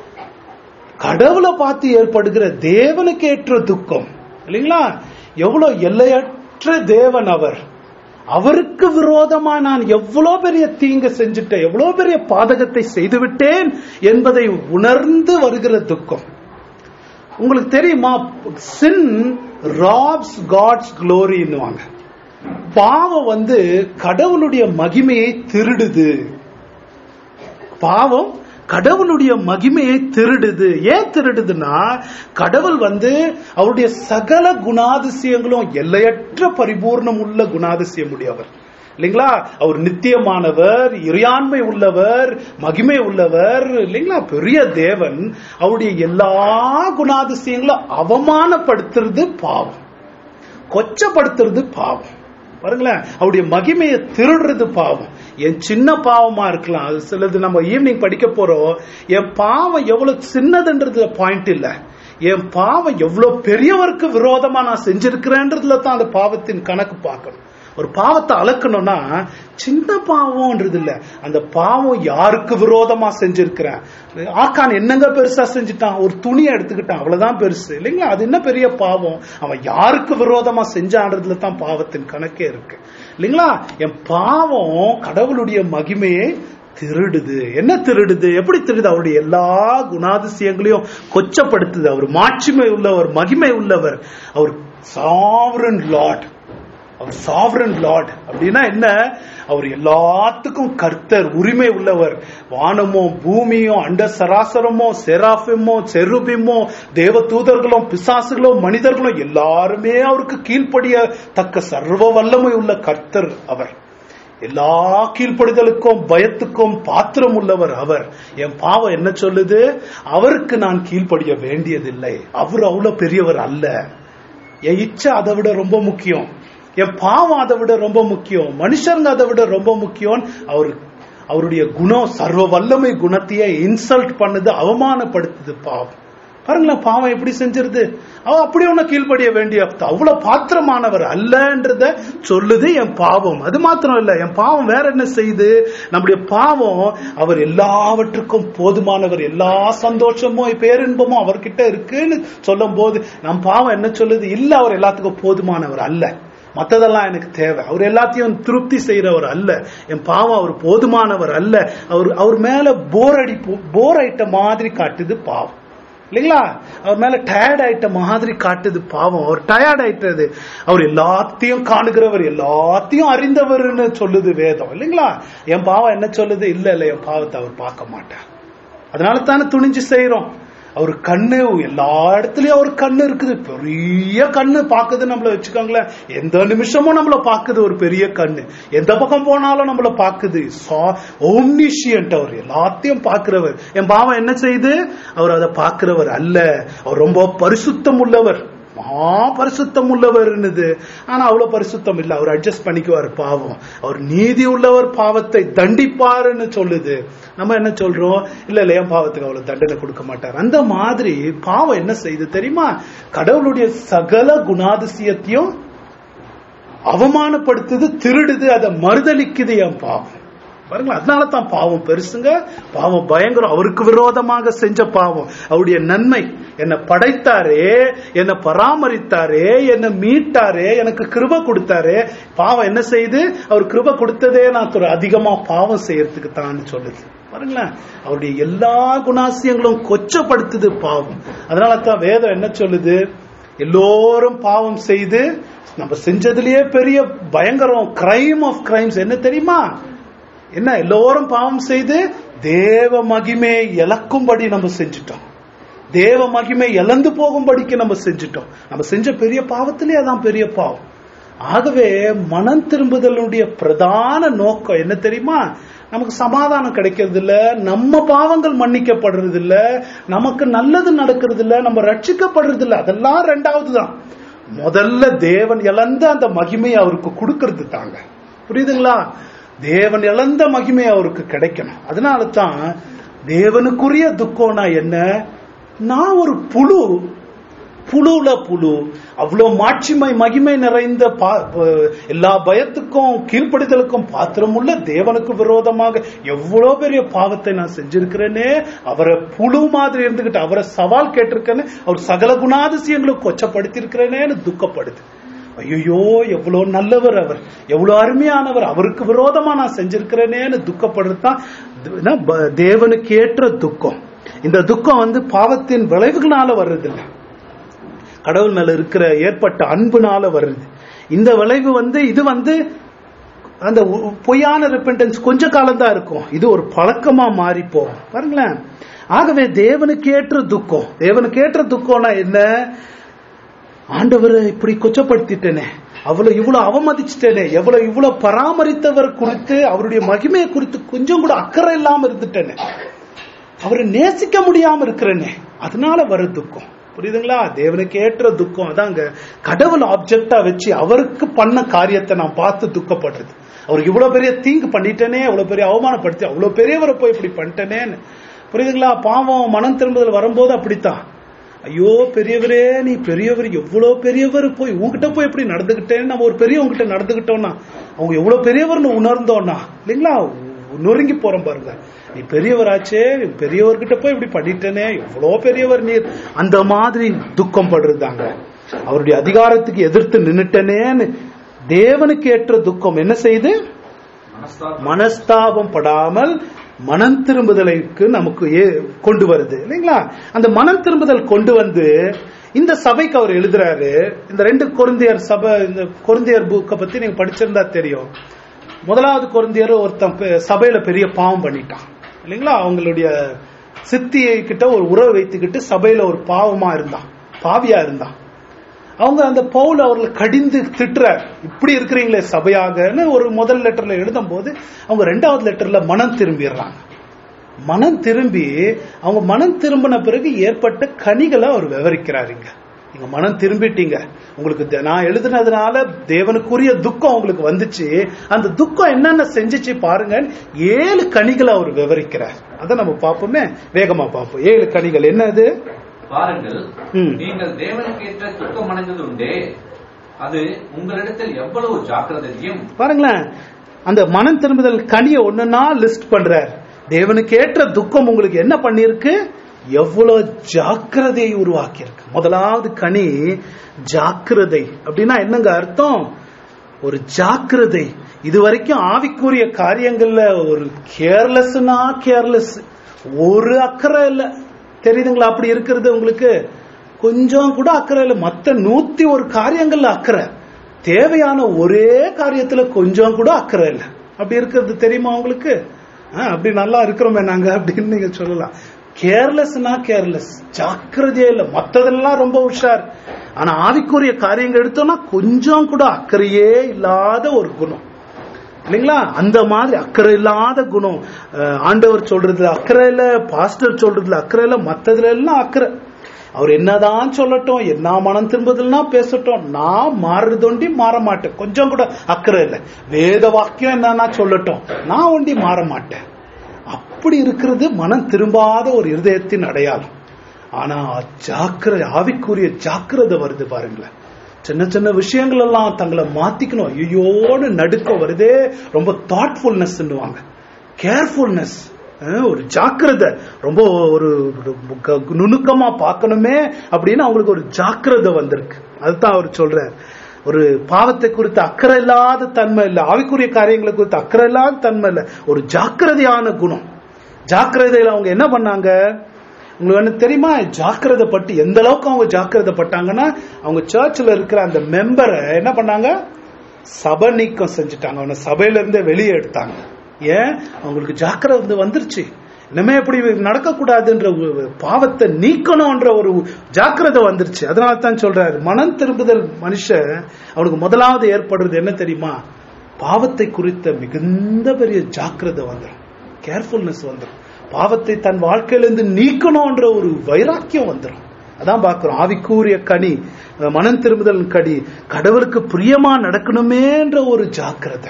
கடவுளை பார்த்து ஏற்படுகிற தேவனுக்கு ஏற்ற துக்கம் இல்லைங்களா எவ்வளவு எல்லையற்ற தேவன் அவர் அவருக்கு விரோதமா நான் எவ்வளவு பெரிய தீங்கு செஞ்சுட்டேன் எவ்வளவு பெரிய பாதகத்தை செய்துவிட்டேன் என்பதை உணர்ந்து வருகிற துக்கம் உங்களுக்கு தெரியுமா சின் ராப்ஸ் காட்ஸ் க்ளோரின்னுவாங்க பாவம் வந்து கடவுளுடைய மகிமையை திருடுது பாவம் கடவுளுடைய மகிமையை திருடுது ஏன் திருடுதுன்னா கடவுள் வந்து அவருடைய சகல குணாதிசயங்களும் எல்லையற்ற பரிபூர்ணம் உள்ள குணாதிசயம் உடையவர் இல்லைங்களா அவர் நித்தியமானவர் இறையாண்மை உள்ளவர் மகிமை உள்ளவர் இல்லைங்களா பெரிய தேவன் அவருடைய எல்லா குணாதிசயங்களும் அவமானப்படுத்துறது பாவம் கொச்சப்படுத்துறது பாவம் பாருங்களேன் அவருடைய மகிமையை திருடுறது பாவம் என் சின்ன பாவமா இருக்கலாம் அது சிலது நம்ம ஈவினிங் படிக்க போறோம் என் பாவம் எவ்வளவு சின்னதுன்றது பாயிண்ட் இல்ல என் பாவம் எவ்வளவு பெரியவருக்கு விரோதமா நான் செஞ்சிருக்கிறேன்றதுல தான் அந்த பாவத்தின் கணக்கு பார்க்கணும் ஒரு பாவத்தை அளக்கணும்னா சின்ன பாவம்ன்றது இல்ல அந்த பாவம் யாருக்கு விரோதமா செஞ்சிருக்கிறேன் ஆக்கான் என்னங்க பெருசா செஞ்சுட்டான் ஒரு துணியை எடுத்துக்கிட்டான் அவ்வளவுதான் பெருசு இல்லைங்களா அது என்ன பெரிய பாவம் அவன் யாருக்கு விரோதமா செஞ்சான்றதுல தான் பாவத்தின் கணக்கே இருக்கு இல்லைங்களா என் பாவம் கடவுளுடைய மகிமையை திருடுது என்ன திருடுது எப்படி திருடுது அவருடைய எல்லா குணாதிசயங்களையும் கொச்சப்படுத்துது அவர் மாட்சிமை உள்ளவர் மகிமை உள்ளவர் அவர் சாவரன் லார்ட் அவர் சாவரன் லார்ட் அப்படின்னா என்ன அவர் எல்லாத்துக்கும் கர்த்தர் உரிமை உள்ளவர் வானமோ பூமியோ அண்ட சராசரமோ செராஃபிமோ செருபிமோ தேவ தூதர்களும் பிசாசுகளோ மனிதர்களும் எல்லாருமே அவருக்கு கீழ்ப்படிய தக்க சர்வ வல்லமை உள்ள கர்த்தர் அவர் எல்லா கீழ்ப்படிதலுக்கும் பயத்துக்கும் பாத்திரம் உள்ளவர் அவர் என் பாவம் என்ன சொல்லுது அவருக்கு நான் கீழ்ப்படிய வேண்டியதில்லை அவர் அவ்வளவு பெரியவர் அல்ல என் இச்சை அதை விட ரொம்ப முக்கியம் என் பாவம் அதை விட ரொம்ப முக்கியம் மனுஷங்க அதை விட ரொம்ப முக்கியம் அவர் அவருடைய குணம் சர்வ வல்லமை குணத்தையே இன்சல்ட் பண்ணுது அவமானப்படுத்துது பாவம் பாருங்களேன் பாவம் எப்படி செஞ்சிருது அவ அப்படி ஒண்ணு கீழ்ப்படிய வேண்டிய அவ்வளவு பாத்திரமானவர் அல்லன்றத சொல்லுது என் பாவம் அது மாத்திரம் இல்ல என் பாவம் வேற என்ன செய்யுது நம்முடைய பாவம் அவர் எல்லாவற்றுக்கும் போதுமானவர் எல்லா சந்தோஷமும் பேரின்பமும் அவர்கிட்ட இருக்குன்னு சொல்லும் போது நம் பாவம் என்ன சொல்லுது இல்ல அவர் எல்லாத்துக்கும் போதுமானவர் அல்ல மத்ததெல்லாம் எனக்கு தேவை அவர் எல்லாத்தையும் திருப்தி செய்யறவர் அல்ல என் பாவம் அவர் போதுமானவர் அல்ல அவர் அவர் மேல போர் அடி போர் ஆயிட்ட மாதிரி காட்டுது பாவம் இல்லைங்களா அவர் மேல டயர்ட் ஆயிட்ட மாதிரி காட்டுது பாவம் அவர் டயர்ட் ஆயிட்டது அவர் எல்லாத்தையும் காணுகிறவர் எல்லாத்தையும் அறிந்தவர்னு சொல்லுது வேதம் இல்லைங்களா என் பாவம் என்ன சொல்லுது இல்ல இல்ல என் பாவத்தை அவர் பார்க்க மாட்டார் அதனால தானே துணிஞ்சு செய்யறோம் அவர் கண்ணு எல்லா இடத்துலயும் அவர் கண்ணு இருக்குது பெரிய கண்ணு பாக்குது நம்மள வச்சுக்கோங்களேன் எந்த நிமிஷமும் நம்மள பாக்குது ஒரு பெரிய கண்ணு எந்த பக்கம் போனாலும் நம்மள பாக்குது ஓம்னிஷியன்ட் அவர் எல்லாத்தையும் பாக்குறவர் என் பாவம் என்ன செய்யுது அவர் அதை பாக்குறவர் அல்ல அவர் ரொம்ப பரிசுத்தம் உள்ளவர் மகா பரிசுத்தம் உள்ளவர்னுது ஆனா அவ்வளவு பரிசுத்தம் இல்ல அவர் அட்ஜஸ்ட் பண்ணிக்குவார் பாவம் அவர் நீதி உள்ளவர் பாவத்தை தண்டிப்பாருன்னு சொல்லுது நம்ம என்ன சொல்றோம் இல்ல இல்ல என் பாவத்துக்கு அவ்வளவு தண்டனை கொடுக்க மாட்டார் அந்த மாதிரி பாவம் என்ன செய்யுது தெரியுமா கடவுளுடைய சகல குணாதிசயத்தையும் அவமானப்படுத்துது திருடுது அதை மறுதளிக்குது என் பாவம் பாருங்களா அதனால தான் பாவம் பெருசுங்க பாவம் பயங்கரம் அவருக்கு விரோதமாக செஞ்ச பாவம் அவருடைய நன்மை என்னை படைத்தாரே என்னை பராமரித்தாரே என்னை மீட்டாரே எனக்கு கிருப கொடுத்தாரே பாவம் என்ன செய்யுது அவர் கிருப கொடுத்ததே நான் ஒரு அதிகமா பாவம் செய்யறதுக்கு தான் சொல்லுது பாருங்களேன் அவருடைய எல்லா குணாசியங்களும் கொச்சப்படுத்துது பாவம் அதனால தான் வேதம் என்ன சொல்லுது எல்லோரும் பாவம் செய்து நம்ம செஞ்சதுலயே பெரிய பயங்கரம் கிரைம் ஆஃப் கிரைம்ஸ் என்ன தெரியுமா என்ன எல்லோரும் பாவம் செய்து தேவ மகிமை இழக்கும்படி நம்ம செஞ்சுட்டோம் தேவ மகிமை இழந்து போகும்படிக்கு நம்ம செஞ்சுட்டோம் நம்ம செஞ்ச பெரிய பாவத்திலே அதான் பெரிய பாவம் ஆகவே மனம் திரும்புதலுடைய பிரதான நோக்கம் என்ன தெரியுமா நமக்கு சமாதானம் கிடைக்கிறது இல்ல நம்ம பாவங்கள் மன்னிக்கப்படுறது இல்ல நமக்கு நல்லது நடக்கிறது இல்ல நம்ம ரட்சிக்கப்படுறது இல்ல அதெல்லாம் ரெண்டாவது தான் முதல்ல தேவன் இழந்த அந்த மகிமையை அவருக்கு கொடுக்கறது தாங்க புரியுதுங்களா தேவன் இழந்த மகிமை அவருக்கு கிடைக்கணும் அதனால தான் தேவனுக்குரிய துக்கம்னா என்ன நான் ஒரு புழு புழுல புழு அவ்வளவு மாட்சிமை மகிமை நிறைந்த எல்லா பயத்துக்கும் கீழ்ப்படுதலுக்கும் பாத்திரமுள்ள தேவனுக்கு விரோதமாக எவ்வளவு பெரிய பாவத்தை நான் செஞ்சிருக்கிறேனே அவரை புழு மாதிரி இருந்துகிட்டு அவரை சவால் கேட்டிருக்கேன்னு அவர் சகல குணாதிசயங்களை கொச்சப்படுத்தி இருக்கிறேனேன்னு துக்கப்படுது ஐயோ எவ்வளவு நல்லவர் அவர் எவ்வளவு அருமையானவர் அவருக்கு விரோதமா நான் செஞ்சிருக்கிறேனேன்னு துக்கப்படுறதுதான் தேவனுக்கு ஏற்ற துக்கம் இந்த துக்கம் வந்து பாவத்தின் விளைவுகளால வர்றதில்லை கடவுள் மேல இருக்கிற ஏற்பட்ட அன்புனால வருது இந்த விளைவு வந்து இது வந்து அந்த பொய்யான ரிப்பெண்டன்ஸ் கொஞ்ச காலம் தான் இருக்கும் இது ஒரு பழக்கமா மாறி போகும் பாருங்களேன் ஆகவே தேவனுக்கு ஏற்ற துக்கம் தேவனுக்கு ஏற்ற துக்கம்னா என்ன ஆண்டவரை இப்படி கொச்சப்படுத்திட்டேனே அவ்வளவு இவ்வளவு அவமதிச்சிட்டேனே எவ்வளவு இவ்வளவு பராமரித்தவர் குறித்து அவருடைய மகிமையை குறித்து கொஞ்சம் கூட அக்கறை இல்லாம இருந்துட்டேனே அவரை நேசிக்க முடியாம இருக்கிறேனே அதனால வர துக்கம் புரியுதுங்களா தேவனுக்கு ஏற்ற துக்கம் அதாங்க கடவுள் ஆப்ஜெக்டா வச்சு அவருக்கு பண்ண காரியத்தை நான் பார்த்து துக்கப்படுறது அவருக்கு இவ்வளவு பெரிய தீங்கு பண்ணிட்டேனே அவ்வளவு பெரிய அவமானப்படுத்தி அவ்வளவு பெரியவரை போய் இப்படி பண்ணிட்டேனேன்னு புரியுதுங்களா பாவம் மனம் திரும்புதல் வரும்போது அப்படித்தான் ஐயோ பெரியவரே நீ பெரியவர் எவ்வளவு பெரியவர் போய் உங்ககிட்ட போய் எப்படி நடந்துகிட்டேன்னு நம்ம ஒரு பெரியவங்க நடந்துகிட்டோம்னா அவங்க எவ்வளவு பெரியவர்னு உணர்ந்தோம்னா இல்லைங்களா நொறுங்கி போறோம் பாருங்க நீ பெரியவராச்சே பெரியவர்கிட்ட போய் இப்படி பண்ணிட்டேனே எவ்வளோ பெரியவர் நீர் அந்த மாதிரி துக்கம் படுறதாங்க அவருடைய அதிகாரத்துக்கு எதிர்த்து நின்னுட்டனேன்னு தேவனுக்கு ஏற்ற துக்கம் என்ன செய்து மனஸ்தாபம் படாமல் மனம் திரும்புதலுக்கு நமக்கு கொண்டு வருது இல்லைங்களா அந்த மனம் திரும்புதல் கொண்டு வந்து இந்த சபைக்கு அவர் எழுதுறாரு இந்த ரெண்டு குருந்தியர் சபை இந்த குருந்தியர் புக்கை பத்தி நீங்க படிச்சிருந்தா தெரியும் முதலாவது குருந்தியர் ஒருத்தன் சபையில பெரிய பாவம் பண்ணிட்டான் இல்லைங்களா அவங்களுடைய சித்தியை கிட்ட ஒரு உறவு வைத்துக்கிட்டு சபையில ஒரு பாவமா இருந்தான் பாவியா இருந்தான் அவங்க அந்த பவுல் அவர்களை கடிந்து திட்டுறார் இப்படி இருக்கிறீங்களே சபையாகன்னு ஒரு முதல் லெட்டர்ல எழுதும் போது அவங்க ரெண்டாவது லெட்டர்ல மனம் திரும்பிடுறாங்க மனம் திரும்பி அவங்க மனம் திரும்பின பிறகு ஏற்பட்ட கனிகளை அவர் விவரிக்கிறாருங்க நீங்க மனம் திரும்பிட்டீங்க உங்களுக்கு த- நான் எழுதுனதுனால தேவனுக்குரிய துக்கம் உங்களுக்கு வந்துச்சு அந்த துக்கம் என்னென்ன செஞ்சுச்சு பாருங்க ஏழு கனிகளை அவர் விவரிக்கிறார் அதை நம்ம பார்ப்போமே வேகமா பார்ப்போம் ஏழு கனிகள் என்னது பாருங்கள் ம். நீங்கள் தேவனுக்கேற்ற துக்கம் அடைந்தது உண்டே அது உங்களிடத்தில் எவ்வளவு ஜாக்கிரதையும் பாருங்களேன் அந்த மனம் திரும்புதல் கனியை ஒண்ணுன்னா லிஸ்ட் பண்றார் தேவனுக்கு ஏற்ற துக்கம் உங்களுக்கு என்ன பண்ணிருக்கு எவ்வளவு ஜாக்கிரதையை உருவாக்கியிருக்கு முதலாவது கனி ஜாக்கிரதை அப்படின்னா என்னங்க அர்த்தம் ஒரு ஜாக்கிரதை இது வரைக்கும் ஆவிக்குரிய காரியங்கள்ல ஒரு கேர்லெஸ்னா கேர்லெஸ் ஒரு அக்கறை இல்ல தெரியுதுங்களா அப்படி இருக்கிறது உங்களுக்கு கொஞ்சம் கூட அக்கறை இல்லை மத்த நூத்தி ஒரு காரியங்கள்ல அக்கறை தேவையான ஒரே காரியத்துல கொஞ்சம் கூட அக்கறை இல்லை அப்படி இருக்கிறது தெரியுமா உங்களுக்கு ஆ, அப்படி நல்லா இருக்கிறோமே நாங்க அப்படின்னு நீங்க சொல்லலாம் கேர்லெஸ்னா கேர்லெஸ் ஜாக்கிரதையே இல்லை மத்ததெல்லாம் ரொம்ப உஷார் ஆனா ஆவிக்குரிய காரியங்கள் எடுத்தோம்னா கொஞ்சம் கூட அக்கறையே இல்லாத ஒரு குணம் இல்லைங்களா அந்த மாதிரி அக்கறை இல்லாத குணம் அஹ், ஆண்டவர் சொல்றதுல அக்கறை இல்ல பாஸ்டர் சொல்றதுல அக்கறை இல்ல மத்ததுல எல்லாம் அக்கறை அவர் என்னதான் சொல்லட்டும் என்ன மனம் திரும்புதல்னா பேசட்டும் நான் மாறுறது ஒண்டி மாற மாட்டேன் கொஞ்சம் கூட அக்கறை இல்லை வேத வாக்கியம் என்னன்னா சொல்லட்டும் நான் ஒண்டி மாற மாட்டேன் அப்படி இருக்கிறது மனம் திரும்பாத ஒரு இருதயத்தின் அடையாளம் ஆனா ஜாக்கிரதை ஆவிக்குரிய ஜாக்கிரதை வருது பாருங்களேன் சின்ன சின்ன விஷயங்கள் எல்லாம் தங்களை மாத்திக்கணும் ஐயோன்னு நடுக்கம் வருதே ரொம்ப தாட்ஃபுல்னஸ்ன்னுவாங்க கேர்ஃபுல்னஸ் ஒரு ஜாக்கிரதை ரொம்ப ஒரு க- நுணுக்கமா பார்க்கணுமே அப்படின்னு அவங்களுக்கு ஒரு ஜாக்கிரதை வந்திருக்கு அதுதான் அவர் சொல்றார் ஒரு பாவத்தை குறித்து அக்கறை இல்லாத தன்மை இல்லை ஆவிக்குரிய காரியங்களை குறித்து அக்கறை இல்லாத தன்மை இல்லை ஒரு ஜாக்கிரதையான குணம் ஜாக்கிரதையில அவங்க என்ன பண்ணாங்க உங்களுக்கு என்ன தெரியுமா ஜாக்கிரதை பட்டு எந்த அளவுக்கு அவங்க ஜாக்கிரதை பட்டாங்கன்னா அவங்க சர்ச்சில் இருக்கிற அந்த மெம்பரை என்ன பண்ணாங்க சபை நீக்கம் செஞ்சுட்டாங்க அவனை சபையில இருந்தே வெளியே எடுத்தாங்க ஏன் அவங்களுக்கு ஜாக்கிரதை வந்து வந்துருச்சு இனிமே இப்படி நடக்கக்கூடாதுன்ற ஒரு பாவத்தை நீக்கணும்ன்ற ஒரு ஜாக்கிரதை வந்துருச்சு அதனால தான் சொல்றாரு மனம் திரும்புதல் மனுஷன் அவனுக்கு முதலாவது ஏற்படுறது என்ன தெரியுமா பாவத்தை குறித்த மிகுந்த பெரிய ஜாக்கிரதை வந்துடும் கேர்ஃபுல்னஸ் வந்துடும் பாவத்தை தன் வாழ்க்கையிலிருந்து நீக்கணும்ன்ற ஒரு வைராக்கியம் வந்துடும் அதான் பார்க்கிறோம் ஆவிக்கூறிய கனி அஹ், மனம் திரும்புதல் கனி கடவுளுக்கு பிரியமா நடக்கணுமேன்ற ஒரு ஜாக்கிரதை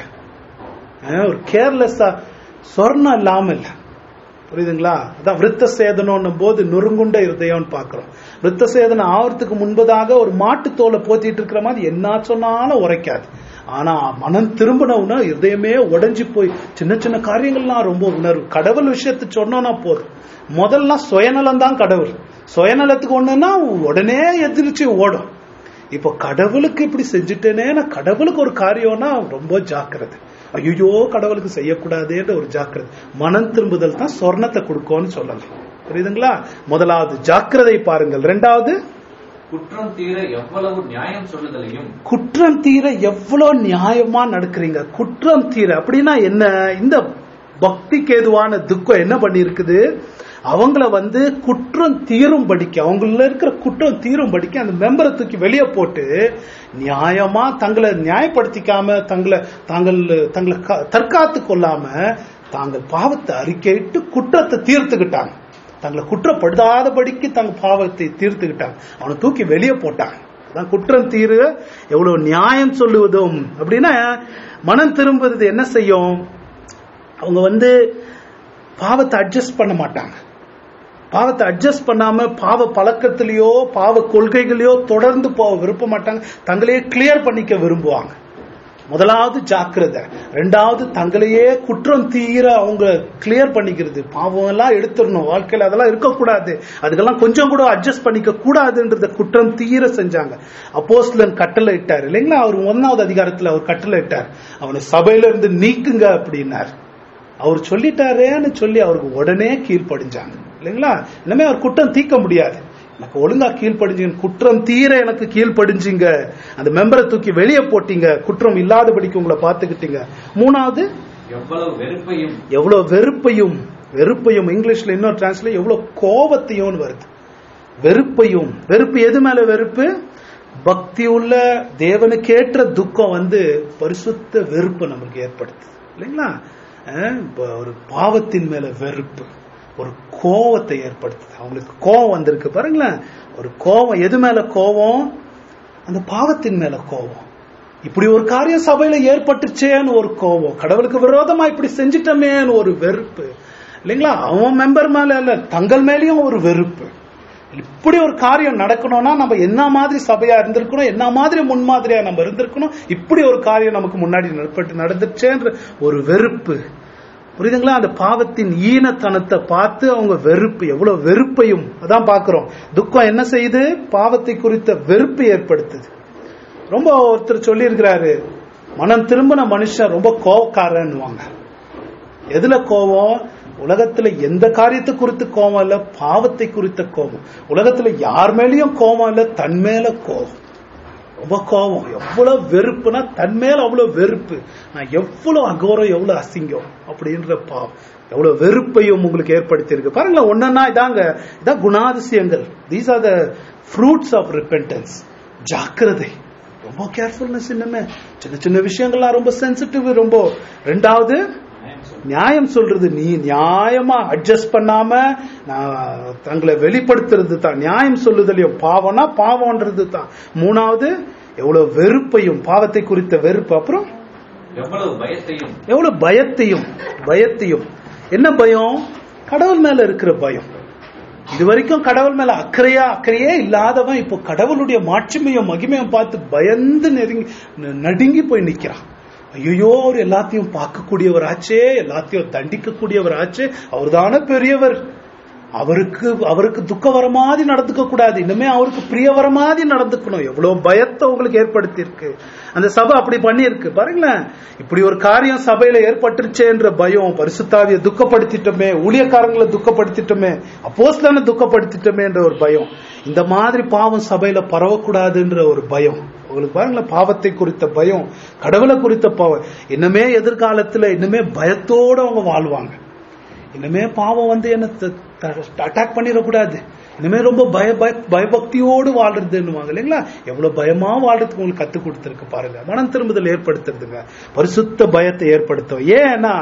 அஹ், ஒரு கேர்லெஸ்ஸா சொர்ணம் இல்லாம இல்ல புரியுதுங்களா அதான் விருத்த சேதனம் போது நொறுங்குண்ட இருதயம்னு பாக்குறோம் விருத்த சேதனம் ஆவறதுக்கு முன்பதாக ஒரு மாட்டு தோலை போத்திட்டு இருக்கிற மாதிரி என்ன சொன்னாலும் உரைக்காது ஆனா மனம் திரும்பினவுனா இதயமே உடைஞ்சு போய் சின்ன சின்ன காரியங்கள்லாம் ரொம்ப உணர்வு கடவுள் விஷயத்தை சொன்னோம்னா போதும் முதல்ல சுயநலம் தான் கடவுள் சுயநலத்துக்கு ஒண்ணுன்னா உடனே எதிர்த்து ஓடும் இப்போ கடவுளுக்கு இப்படி செஞ்சுட்டேனே நான் கடவுளுக்கு ஒரு காரியம்னா ரொம்ப ஜாக்கிரதை ஐயோ கடவுளுக்கு செய்யக்கூடாதேன்ற ஒரு ஜாக்கிரதை மனம் திரும்புதல் தான் சொர்ணத்தை கொடுக்கும்னு சொல்லலாம் புரியுதுங்களா முதலாவது ஜாக்கிரதை பாருங்கள் ரெண்டாவது குற்றம் தீர எவ்வளவு நியாயம் சொல்லுதலையும் குற்றம் தீர எவ்வளவு நியாயமா நடக்கிறீங்க குற்றம் தீர அப்படின்னா என்ன இந்த பக்திக்கு ஏதுவான துக்கம் என்ன பண்ணிருக்குது அவங்கள வந்து குற்றம் தீரும்படிக்கு அவங்கள இருக்கிற குற்றம் தீரும்படிக்கு அந்த மெம்பரை தூக்கி வெளியே போட்டு நியாயமா தங்களை நியாயப்படுத்திக்காம தங்களை தாங்கள் தங்களை க- தற்காத்து கொள்ளாம தாங்கள் பாவத்தை அறிக்கையிட்டு குற்றத்தை தீர்த்துக்கிட்டாங்க தங்களை குற்றப்படுத்தாதபடிக்கு தங்க பாவத்தை தீர்த்துக்கிட்டாங்க அவனை தூக்கி வெளியே போட்டாங்க அதான் குற்றம் தீரு எவ்வளவு நியாயம் சொல்லுவதும் அப்படின்னா மனம் திரும்புறது என்ன செய்யும் அவங்க வந்து பாவத்தை அட்ஜஸ்ட் பண்ண மாட்டாங்க பாவத்தை அட்ஜஸ்ட் பண்ணாம பாவ பழக்கத்திலேயோ பாவ கொள்கைகளையோ தொடர்ந்து போக விரும்ப மாட்டாங்க தங்களையே கிளியர் பண்ணிக்க விரும்புவாங்க முதலாவது ஜாக்கிரதை ரெண்டாவது தங்களையே குற்றம் தீர அவங்க கிளியர் பண்ணிக்கிறது பாவம் எல்லாம் எடுத்துடணும் வாழ்க்கையில அதெல்லாம் இருக்கக்கூடாது அதுக்கெல்லாம் கொஞ்சம் கூட அட்ஜஸ்ட் பண்ணிக்க கூடாதுன்றத குற்றம் தீர செஞ்சாங்க அப்போஸ்லன் கட்டளை இட்டார் இல்லைங்களா அவர் ஒன்னாவது அதிகாரத்துல அவர் கட்டளை இட்டார் அவனை சபையில இருந்து நீக்குங்க அப்படின்னார் அவர் சொல்லிட்டாரேன்னு சொல்லி அவருக்கு உடனே கீழ்ப்படிஞ்சாங்க இல்லைங்களா இனிமே அவர் குற்றம் தீர்க்க முடியாது எனக்கு ஒழுங்கா கீழ்ப்படிஞ்சீங்க குற்றம் தீர எனக்கு கீழ்ப்படிஞ்சீங்க அந்த மெம்பரை தூக்கி வெளியே போட்டீங்க குற்றம் இல்லாதபடிக்கு உங்களை பார்த்துக்கிட்டீங்க மூணாவது எவ்வளவு வெறுப்பையும் எவ்வளவு வெறுப்பையும் வெறுப்பையும் இங்கிலீஷ்ல இன்னொரு டிரான்ஸ்லேட் எவ்வளவு கோபத்தையும் வருது வெறுப்பையும் வெறுப்பு எது மேல வெறுப்பு பக்தி உள்ள தேவனுக்கேற்ற துக்கம் வந்து பரிசுத்த வெறுப்பு நமக்கு ஏற்படுத்துது இல்லைங்களா அஹ் இப்ப ஒரு பாவத்தின் மேல வெறுப்பு ஒரு கோவத்தை ஏற்படுத்துது அவங்களுக்கு கோவம் வந்திருக்கு பாருங்களேன் ஒரு கோவம் எது மேல கோவம் அந்த பாவத்தின் மேல கோவம் இப்படி ஒரு காரியம் சபையில ஏற்பட்டுச்சேன்னு ஒரு கோவம் கடவுளுக்கு விரோதமா இப்படி செஞ்சிட்டமேன்னு ஒரு வெறுப்பு இல்லைங்களா அவன் மெம்பர் மேல இல்ல தங்கள் மேலயும் ஒரு வெறுப்பு இப்படி ஒரு காரியம் நடக்கணும்னா நம்ம என்ன மாதிரி சபையா இருந்திருக்கணும் என்ன மாதிரி முன்மாதிரியா நம்ம இருந்திருக்கணும் இப்படி ஒரு காரியம் நமக்கு முன்னாடி நடப்பட்டு நடந்துச்சேன்ற ஒரு வெறுப்பு புரியுதுங்களா அந்த பாவத்தின் ஈனத்தனத்தை பார்த்து அவங்க வெறுப்பு எவ்வளவு வெறுப்பையும் அதான் பாக்குறோம் துக்கம் என்ன செய்யுது பாவத்தை குறித்த வெறுப்பு ஏற்படுத்துது ரொம்ப ஒருத்தர் சொல்லி இருக்கிறாரு மனம் திரும்பின மனுஷன் ரொம்ப கோவக்காரன்னுவாங்க எதுல கோவம் உலகத்துல எந்த காரியத்தை குறித்து கோவம் இல்ல பாவத்தை குறித்த கோபம் உலகத்துல யார் மேலயும் கோபம் இல்ல தன் மேல கோபம் ரொம்ப கோபம் எவ்வளவு வெறுப்புனா தன் மேல அவ்வளவு வெறுப்பு நான் எவ்வளவு அகோரம் எவ்வளவு அசிங்கம் அப்படின்ற பாவம் எவ்வளவு வெறுப்பையும் உங்களுக்கு ஏற்படுத்தி இருக்கு பாருங்களேன் ஒன்னா இதாங்க இதான் குணாதிசயங்கள் these are the fruits of repentance ஜாக்கிரதை ரொம்ப கேர்ஃபுல்னஸ் இன்னுமே சின்ன சின்ன விஷயங்கள்லாம் ரொம்ப சென்சிட்டிவ் ரொம்ப ரெண்டாவது நியாயம் சொல்றது நீ நியாயமா அட்ஜஸ்ட் பண்ணாம நான் தங்களை வெளிப்படுத்துறது தான் நியாயம் சொல்லுதலையும் பாவம்னா பாவம்ன்றது தான் மூணாவது எவ்வளவு வெறுப்பையும் பாவத்தை குறித்த வெறுப்பு அப்புறம் எவ்வளவு பயத்தையும் எவ்வளவு பயத்தையும் பயத்தையும் என்ன பயம் கடவுள் மேல இருக்கிற பயம் இது வரைக்கும் கடவுள் மேல அக்கறையா அக்கறையே இல்லாதவன் இப்போ கடவுளுடைய மாட்சிமையும் மகிமையும் பார்த்து பயந்து நெருங்கி ந- நடுங்கி போய் நிக்கிறான் ஐயோ அவர் எல்லாத்தையும் பார்க்கக்கூடியவராச்சே எல்லாத்தையும் தண்டிக்கக்கூடியவராச்சே அவர்தானே பெரியவர் அவருக்கு அவருக்கு துக்கம் வர மாதிரி நடந்துக்க கூடாது இனிமே அவருக்கு பிரிய வர மாதிரி நடந்துக்கணும் எவ்வளவு பயத்தை உங்களுக்கு ஏற்படுத்தி இருக்கு அந்த சபை அப்படி பண்ணியிருக்கு பாருங்களேன் இப்படி ஒரு காரியம் சபையில ஏற்பட்டுருச்சேன்ற பயம் பரிசுத்தாவிய துக்கப்படுத்திட்டோமே ஊழியக்காரங்களை துக்கப்படுத்திட்டோமே அப்போஸ்தலனை துக்கப்படுத்திட்டோமேன்ற ஒரு பயம் இந்த மாதிரி பாவம் சபையில பரவக்கூடாதுன்ற ஒரு பயம் உங்களுக்கு பாருங்களேன் பாவத்தை குறித்த பயம் கடவுளை குறித்த பாவம் இன்னுமே எதிர்காலத்துல இன்னுமே பயத்தோட அவங்க வாழ்வாங்க இனிமே பாவம் வந்து என்ன அட்டாக் பண்ணிடக்கூடாது இனிமே ரொம்ப பய பய பயபக்தியோடு வாழ்றதுன்னுவாங்க இல்லைங்களா எவ்வளவு பயமா வாழ்றதுக்கு உங்களுக்கு கத்து கொடுத்துருக்கு பாருங்க மனம் திரும்புதல் ஏற்படுத்துறதுங்க பரிசுத்த பயத்தை ஏற்படுத்தும் ஏன்னா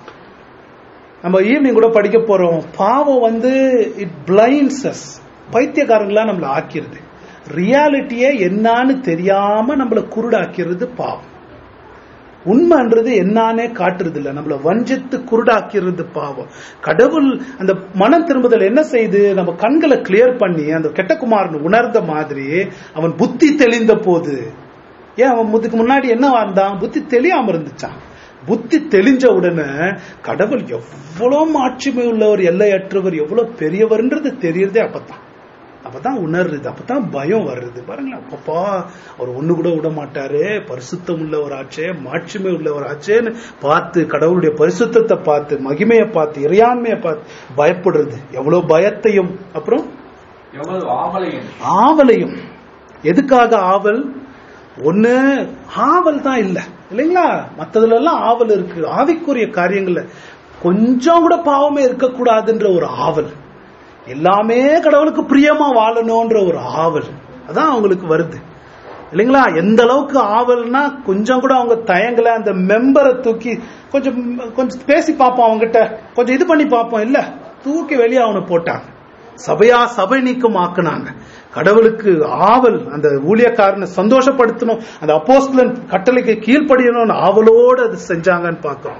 நம்ம ஈவினிங் கூட படிக்க போறோம் பாவம் வந்து இட் பிளைண்ட்ஸ் பைத்தியக்காரங்களா நம்மள ஆக்கிருது ரியாலிட்டியே என்னான்னு தெரியாம நம்மள குருடாக்கிறது பாவம் உண்மைன்றது என்னானே காட்டுறது இல்ல நம்மள வஞ்சித்து குருடாக்கிறது பாவம் கடவுள் அந்த மனம் திரும்புதல் என்ன செய்து நம்ம கண்களை கிளியர் பண்ணி அந்த கெட்டகுமாரன் உணர்ந்த மாதிரி அவன் புத்தி தெளிந்த போது ஏன் அவன் இதுக்கு முன்னாடி என்ன இருந்தான் புத்தி தெளியாம இருந்துச்சான் புத்தி தெளிஞ்ச உடனே கடவுள் எவ்வளவு மாட்சிமை உள்ளவர் எல்லையற்றவர் எவ்வளவு பெரியவர்ன்றது தெரியறதே அப்பதான் அப்பதான் உணர்றது அப்பதான் பயம் வர்றது பாருங்களேன் அப்பப்பா அவர் ஒண்ணு கூட விட மாட்டாரு பரிசுத்தம் உள்ளவராச்சே மாட்சிமை உள்ளவராச்சேன்னு பார்த்து கடவுளுடைய பரிசுத்தத்தை பார்த்து மகிமையை பார்த்து இறையாண்மையை பார்த்து பயப்படுறது எவ்வளவு பயத்தையும் அப்புறம் எவ்வளவு ஆவலையும் ஆவலையும் எதுக்காக ஆவல் ஒண்ணு ஆவல் தான் இல்ல இல்லைங்களா மத்ததுல எல்லாம் ஆவல் இருக்கு ஆவிக்குரிய காரியங்கள்ல கொஞ்சம் கூட பாவமே இருக்கக்கூடாதுன்ற ஒரு ஆவல் எல்லாமே கடவுளுக்கு பிரியமா வாழணும்ன்ற ஒரு ஆவல் அதான் அவங்களுக்கு வருது இல்லைங்களா எந்த அளவுக்கு ஆவல்னா கொஞ்சம் கூட அவங்க தயங்கல அந்த மெம்பரை தூக்கி கொஞ்சம் கொஞ்சம் பேசி பார்ப்போம் அவங்ககிட்ட கொஞ்சம் இது பண்ணி பார்ப்போம் இல்ல தூக்கி வெளியே அவனை போட்டாங்க சபையா சபை நீக்கம் ஆக்குனாங்க கடவுளுக்கு ஆவல் அந்த ஊழியக்காரனை சந்தோஷப்படுத்தணும் அந்த அப்போஸ்தலன் கட்டளைக்கு கீழ்ப்படியணும்னு ஆவலோடு அது செஞ்சாங்கன்னு பார்க்கிறோம்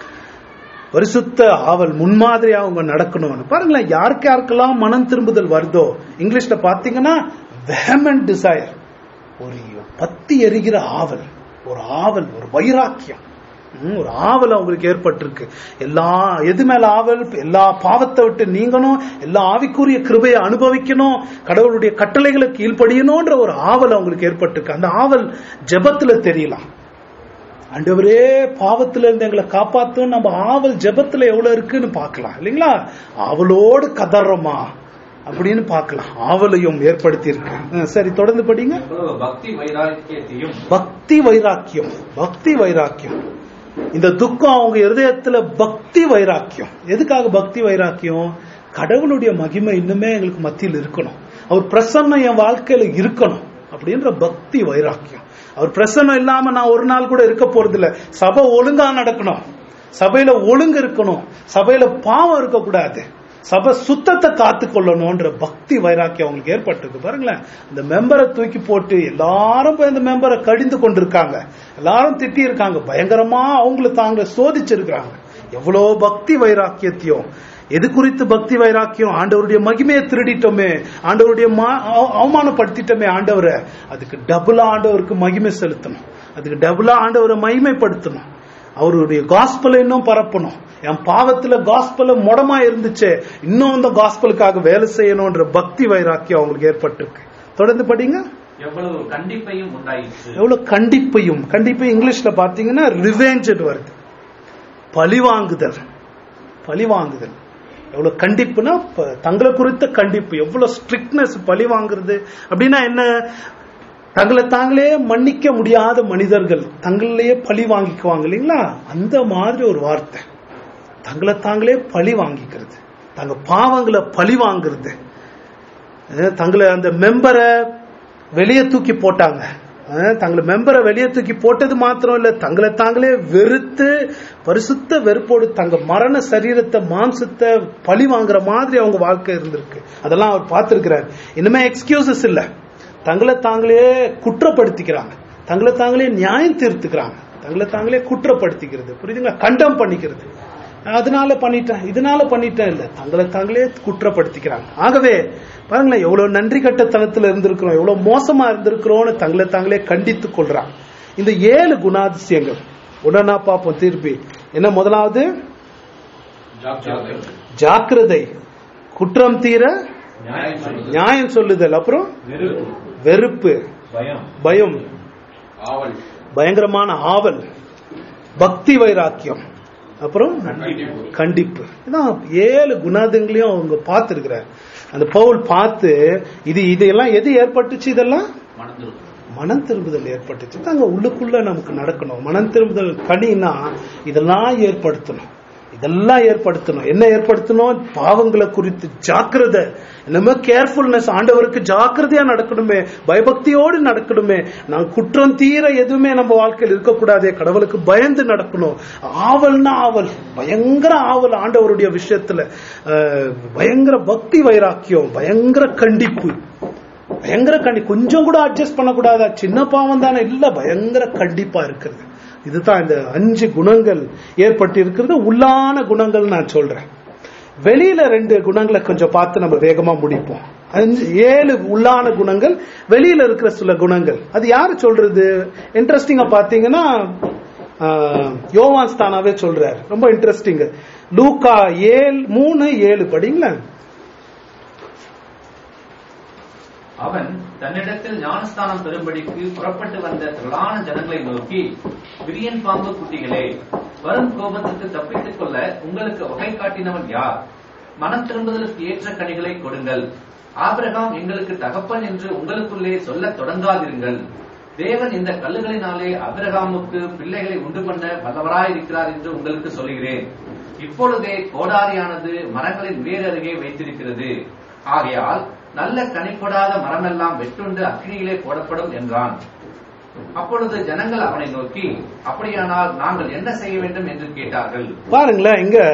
பரிசுத்த ஆவல் முன்மாதிரியா அவங்க நடக்கணும்னு பாருங்களேன் யாருக்கு யாருக்கெல்லாம் மனம் திரும்புதல் வருதோ இங்கிலீஷ்ல பாத்தீங்கன்னா வெஹமெண்ட் டிசைர் ஒரு பத்தி எரிகிற ஆவல் ஒரு ஆவல் ஒரு வைராக்கியம் ம், ஒரு ஆவல் அவங்களுக்கு ஏற்பட்டிருக்கு எல்லா எது மேல ஆவல் எல்லா பாவத்தை விட்டு நீங்கணும் எல்லா ஆவிக்குரிய கிருபையை அனுபவிக்கணும் கடவுளுடைய கட்டளைகளை கீழ்ப்படியணும்ன்ற ஒரு ஆவல் அவங்களுக்கு ஏற்பட்டிருக்கு அந்த ஆவல் ஜெபத்துல தெரியலாம் ஆண்டவரே பாவத்துல இருந்து எங்களை காப்பாத்தும் நம்ம ஆவல் ஜெபத்துல எவ்வளவு இருக்குன்னு பார்க்கலாம் இல்லைங்களா ஆவலோடு கதறோமா அப்படின்னு பார்க்கலாம் ஆவலையும் ஏற்படுத்தி இருக்கு அஹ் சரி தொடர்ந்து படிங்க எவ்வளவு பக்தி வைராக்கியத்தையும் பக்தி வைராக்கியம் பக்தி வைராக்கியம் இந்த துக்கம் அவங்க இருதயத்துல பக்தி வைராக்கியம் எதுக்காக பக்தி வைராக்கியம் கடவுளுடைய மகிமை இன்னுமே எங்களுக்கு மத்தியில் இருக்கணும் அவர் பிரசன்னம் என் வாழ்க்கையில இருக்கணும் அப்படின்ற பக்தி வைராக்கியம் அவர் பிரசன்னம் இல்லாம நான் ஒரு நாள் கூட இருக்க போறது இல்ல சபை ஒழுங்கா நடக்கணும் சபையில ஒழுங்கு இருக்கணும் சபையில பாவம் இருக்கக்கூடாது சபை சுத்தத்தை காத்து கொள்ளணும்ன்ற பக்தி வைராக்கியம் அவங்களுக்கு ஏற்பட்டிருக்கு பாருங்களேன் இந்த மெம்பரை தூக்கி போட்டு எல்லாரும் போய் இந்த மெம்பரை கடிந்து கொண்டிருக்காங்க எல்லாரும் திட்டி இருக்காங்க பயங்கரமா அவங்கள தாங்க சோதிச்சிருக்காங்க எவ்வளவு பக்தி வைராக்கியத்தையும் எது குறித்து பக்தி வைராக்கியம் ஆண்டவருடைய மகிமையை திருடிட்டோமே ஆண்டவருடைய மா- அவ- அவமானப்படுத்திட்டோமே ஆண்டவரை அதுக்கு டபுளா ஆண்டவருக்கு மகிமை செலுத்தணும் அதுக்கு டபுளா ஆண்டவரை மகிமைப்படுத்தணும் அவருடைய காஸ்பலை இன்னும் பரப்பணும் என் பாவத்துல காஸ்பல முடமா இருந்துச்சே இன்னும் அந்த காஸ்பலுக்காக வேலை செய்யணும்ன்ற பக்தி வைராக்கியம் அவங்களுக்கு ஏற்பட்டிருக்கு தொடர்ந்து படிங்க எவ்வளவு கண்டிப்பையும் உண்டாயிற்று எவ்வளவு கண்டிப்பையும் கண்டிப்பை இங்கிலீஷ்ல பாத்தீங்கன்னா ரிவெஞ்ச் வருது பழிவாங்குதல் பழிவாங்குதல் எவ்வளவு கண்டிப்புனா ப- தங்களை குறித்த கண்டிப்பு எவ்வளவு ஸ்ட்ரிக்ட்னஸ் பழி வாங்குறது அப்படின்னா என்ன தங்களை தாங்களே மன்னிக்க முடியாத மனிதர்கள் தங்களையே பழி வாங்கிக்குவாங்க இல்லைங்களா அந்த மாதிரி ஒரு வார்த்தை தங்களை தாங்களே பழி வாங்கிக்கிறது தங்க பாவங்களை பழி வாங்குறது அஹ் தங்களை அந்த மெம்பரை வெளியே தூக்கி போட்டாங்க அஹ் தங்களை மெம்பரை வெளியே தூக்கி போட்டது மாத்திரம் இல்ல தங்களை தாங்களே வெறுத்து பரிசுத்த வெறுப்போடு தங்க மரண சரீரத்தை மாம்சத்தை பழி வாங்குற மாதிரி அவங்க வாழ்க்கை இருந்திருக்கு அதெல்லாம் அவர் பார்த்திருக்கிறார் இனிமே எக்ஸ்கியூசஸ் இல்ல தங்களை தாங்களே குற்றப்படுத்திக்கிறாங்க தங்களை தாங்களே நியாயம் தீர்த்துக்கிறாங்க தங்களை தாங்களே குற்றப்படுத்திக்கிறது புரியுதுங்களா கண்டம் பண்ணிக்கிறது அதனால பண்ணிட்டேன் இதனால பண்ணிட்டேன் இல்ல தங்களை தாங்களே குற்றப்படுத்திக்கிறாங்க ஆகவே பாருங்களேன் எவ்வளவு நன்றி கட்டத்தனத்துல இருந்திருக்கிறோம் எவ்வளவு மோசமா இருந்திருக்கிறோம்னு தங்களை தாங்களே கண்டித்துக் கொள்றாங்க இந்த ஏழு குணாதிசயங்கள் உடனா பார்ப்போம் திருப்பி என்ன முதலாவது ஜாக்கிரதை குற்றம் தீர நியாயம் சொல்லுதல், நியாயம் சொல்லுதல் அப்புறம் வெறுப்பு, வெறுப்பு பயம் பயம் ஆவல் பயங்கரமான ஆவல் பக்தி வைராக்கியம் அப்புறம் கண்டிப்பு. கண்டிப்பு இதான் ஏழு குணாதங்களையும் அவங்க பார்த்திருக்கிறார் அந்த பவுல் பார்த்து இது இதெல்லாம் எது ஏற்பட்டுச்சு இதெல்லாம் மணந்திருக்கும் மனம் திரும்புதல் ஏற்பட்டுச்சு தாங்க உள்ளுக்குள்ள நமக்கு நடக்கணும் மனம் திரும்புதல் கனினா இதெல்லாம் ஏற்படுத்தணும் இதெல்லாம் ஏற்படுத்தணும் என்ன ஏற்படுத்தணும் பாவங்களை குறித்து ஜாக்கிரதை என்னமோ கேர்ஃபுல்னஸ் ஆண்டவருக்கு ஜாக்கிரதையா நடக்கணுமே பயபக்தியோடு நடக்கணுமே நான் குற்றம் தீர எதுவுமே நம்ம வாழ்க்கையில் இருக்கக்கூடாதே கடவுளுக்கு பயந்து நடக்கணும் ஆவல்னா ஆவல் பயங்கர ஆவல் ஆண்டவருடைய விஷயத்துல அஹ், பயங்கர பக்தி வைராக்கியம் பயங்கர கண்டிப்பு பயங்கர கண்டி கொஞ்சம் கூட அட்ஜஸ்ட் பண்ணக்கூடாதா சின்ன பாவம் தானே இல்ல பயங்கர கண்டிப்பா இருக்கிறது இதுதான் இந்த அஞ்சு குணங்கள் ஏற்பட்டு இருக்கிறது உள்ளான குணங்கள் நான் சொல்றேன் வெளியில ரெண்டு குணங்களை கொஞ்சம் பார்த்து நம்ம வேகமா முடிப்போம் அஞ்சு ஏழு உள்ளான குணங்கள் வெளியில இருக்கிற சில குணங்கள் அது யாரு சொல்றது இன்ட்ரெஸ்டிங்கா பாத்தீங்கன்னா ஆஹ், யோவான் ஸ்தானாவே சொல்றாரு ரொம்ப இன்ட்ரெஸ்டிங் லூக்கா ஏழு மூணு ஏழு படிங்களேன் அவன் தன்னிடத்தில் ஞானஸ்தானம் பெறும்படிக்கு புறப்பட்டு வந்த திரளான ஜனங்களை நோக்கி விரியன் பாம்பு குட்டிகளே வரும் கோபத்துக்கு தப்பித்துக் கொள்ள உங்களுக்கு வகை காட்டினவன் யார் மனம் திரும்புதலுக்கு ஏற்ற கனிகளை கொடுங்கள் ஆபிரகாம் எங்களுக்கு தகப்பன் என்று உங்களுக்குள்ளே சொல்லத் தொடங்காதிருங்கள் தேவன் இந்த கல்லுகளினாலே ஆபிரகாமுக்கு பிள்ளைகளை உண்டு பண்ண வல்லவராயிருக்கிறார் என்று உங்களுக்கு சொல்கிறேன் இப்பொழுதே கோடாரியானது மரங்களின் வேர் அருகே வைத்திருக்கிறது ஆகையால் நல்ல கனிப்படாத மரமெல்லாம் வெட்டுண்டு அக்னியிலே போடப்படும் என்றான் அப்பொழுது ஜனங்கள் அவனை நோக்கி அப்படியானால் நாங்கள் என்ன செய்ய வேண்டும் என்று கேட்டார்கள் பாருங்களேன் இங்க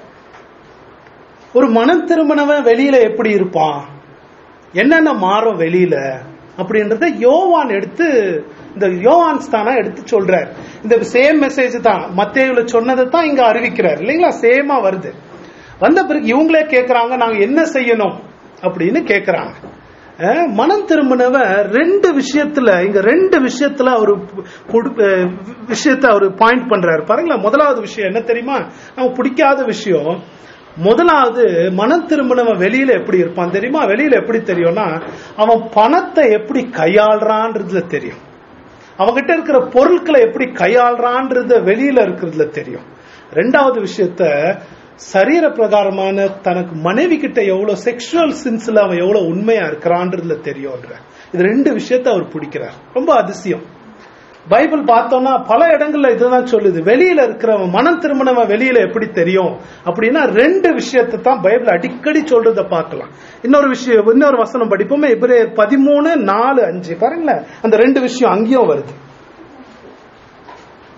ஒரு மனம் திரும்பினவன் வெளியில எப்படி இருப்பான் என்னென்ன மாறும் வெளியில அப்படின்றத யோவான் எடுத்து இந்த யோவான் ஸ்தானா எடுத்து சொல்றார் இந்த சேம் மெசேஜ் தான் மத்தேயுல சொன்னதை தான் இங்க அறிவிக்கிறார் இல்லைங்களா சேமா வருது வந்த பிறகு இவங்களே கேக்குறாங்க நாங்க என்ன செய்யணும் அப்படின்னு கேக்குறாங்க அஹ், மனம் திரும்பினவன் ரெண்டு விஷயத்துல இங்க ரெண்டு விஷயத்துல அவர் விஷயத்தை அவர் பாயிண்ட் பண்றாரு பாருங்களேன் முதலாவது விஷயம் என்ன தெரியுமா நமக்கு பிடிக்காத விஷயம் முதலாவது மனம் திரும்பினவன் வெளியில எப்படி இருப்பான் தெரியுமா வெளியில எப்படி தெரியும்னா அவன் பணத்தை எப்படி கையாளுறான்றதுல தெரியும் அவன்கிட்ட இருக்கிற பொருட்களை எப்படி கையாளுறான்றத வெளியில இருக்கிறதுல தெரியும் ரெண்டாவது விஷயத்த சரீர பிரகாரமான தனக்கு மனைவி கிட்ட எவ்வளவு செக்ஷுவல் சின்ஸ்ல அவன் எவ்வளவு உண்மையா இருக்கிறான்றதுல தெரியும்ன்ற இது ரெண்டு விஷயத்த அவர் பிடிக்கிறார் ரொம்ப அதிசயம் பைபிள் பார்த்தோம்னா பல இடங்கள்ல இதுதான் சொல்லுது வெளியில இருக்கிறவன் மனம் திரும்பினவன் வெளியில எப்படி தெரியும் அப்படின்னா ரெண்டு விஷயத்தை தான் பைபிள் அடிக்கடி சொல்றத பார்க்கலாம் இன்னொரு விஷயம் இன்னொரு வசனம் படிப்போமே இப்ரே பதிமூணு நாலு அஞ்சு பாருங்களேன் அந்த ரெண்டு விஷயம் அங்கேயும் வருது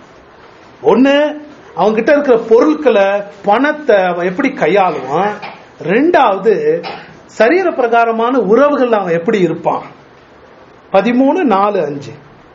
ஒண்ணு அவங்க கிட்ட இருக்கிற பொருட்களை பணத்தை அவன் எப்படி கையாளுவான் ரெண்டாவது சரீர பிரகாரமான உறவுகள் அவன் எப்படி இருப்பான் பதிமூணு நாலு அஞ்சு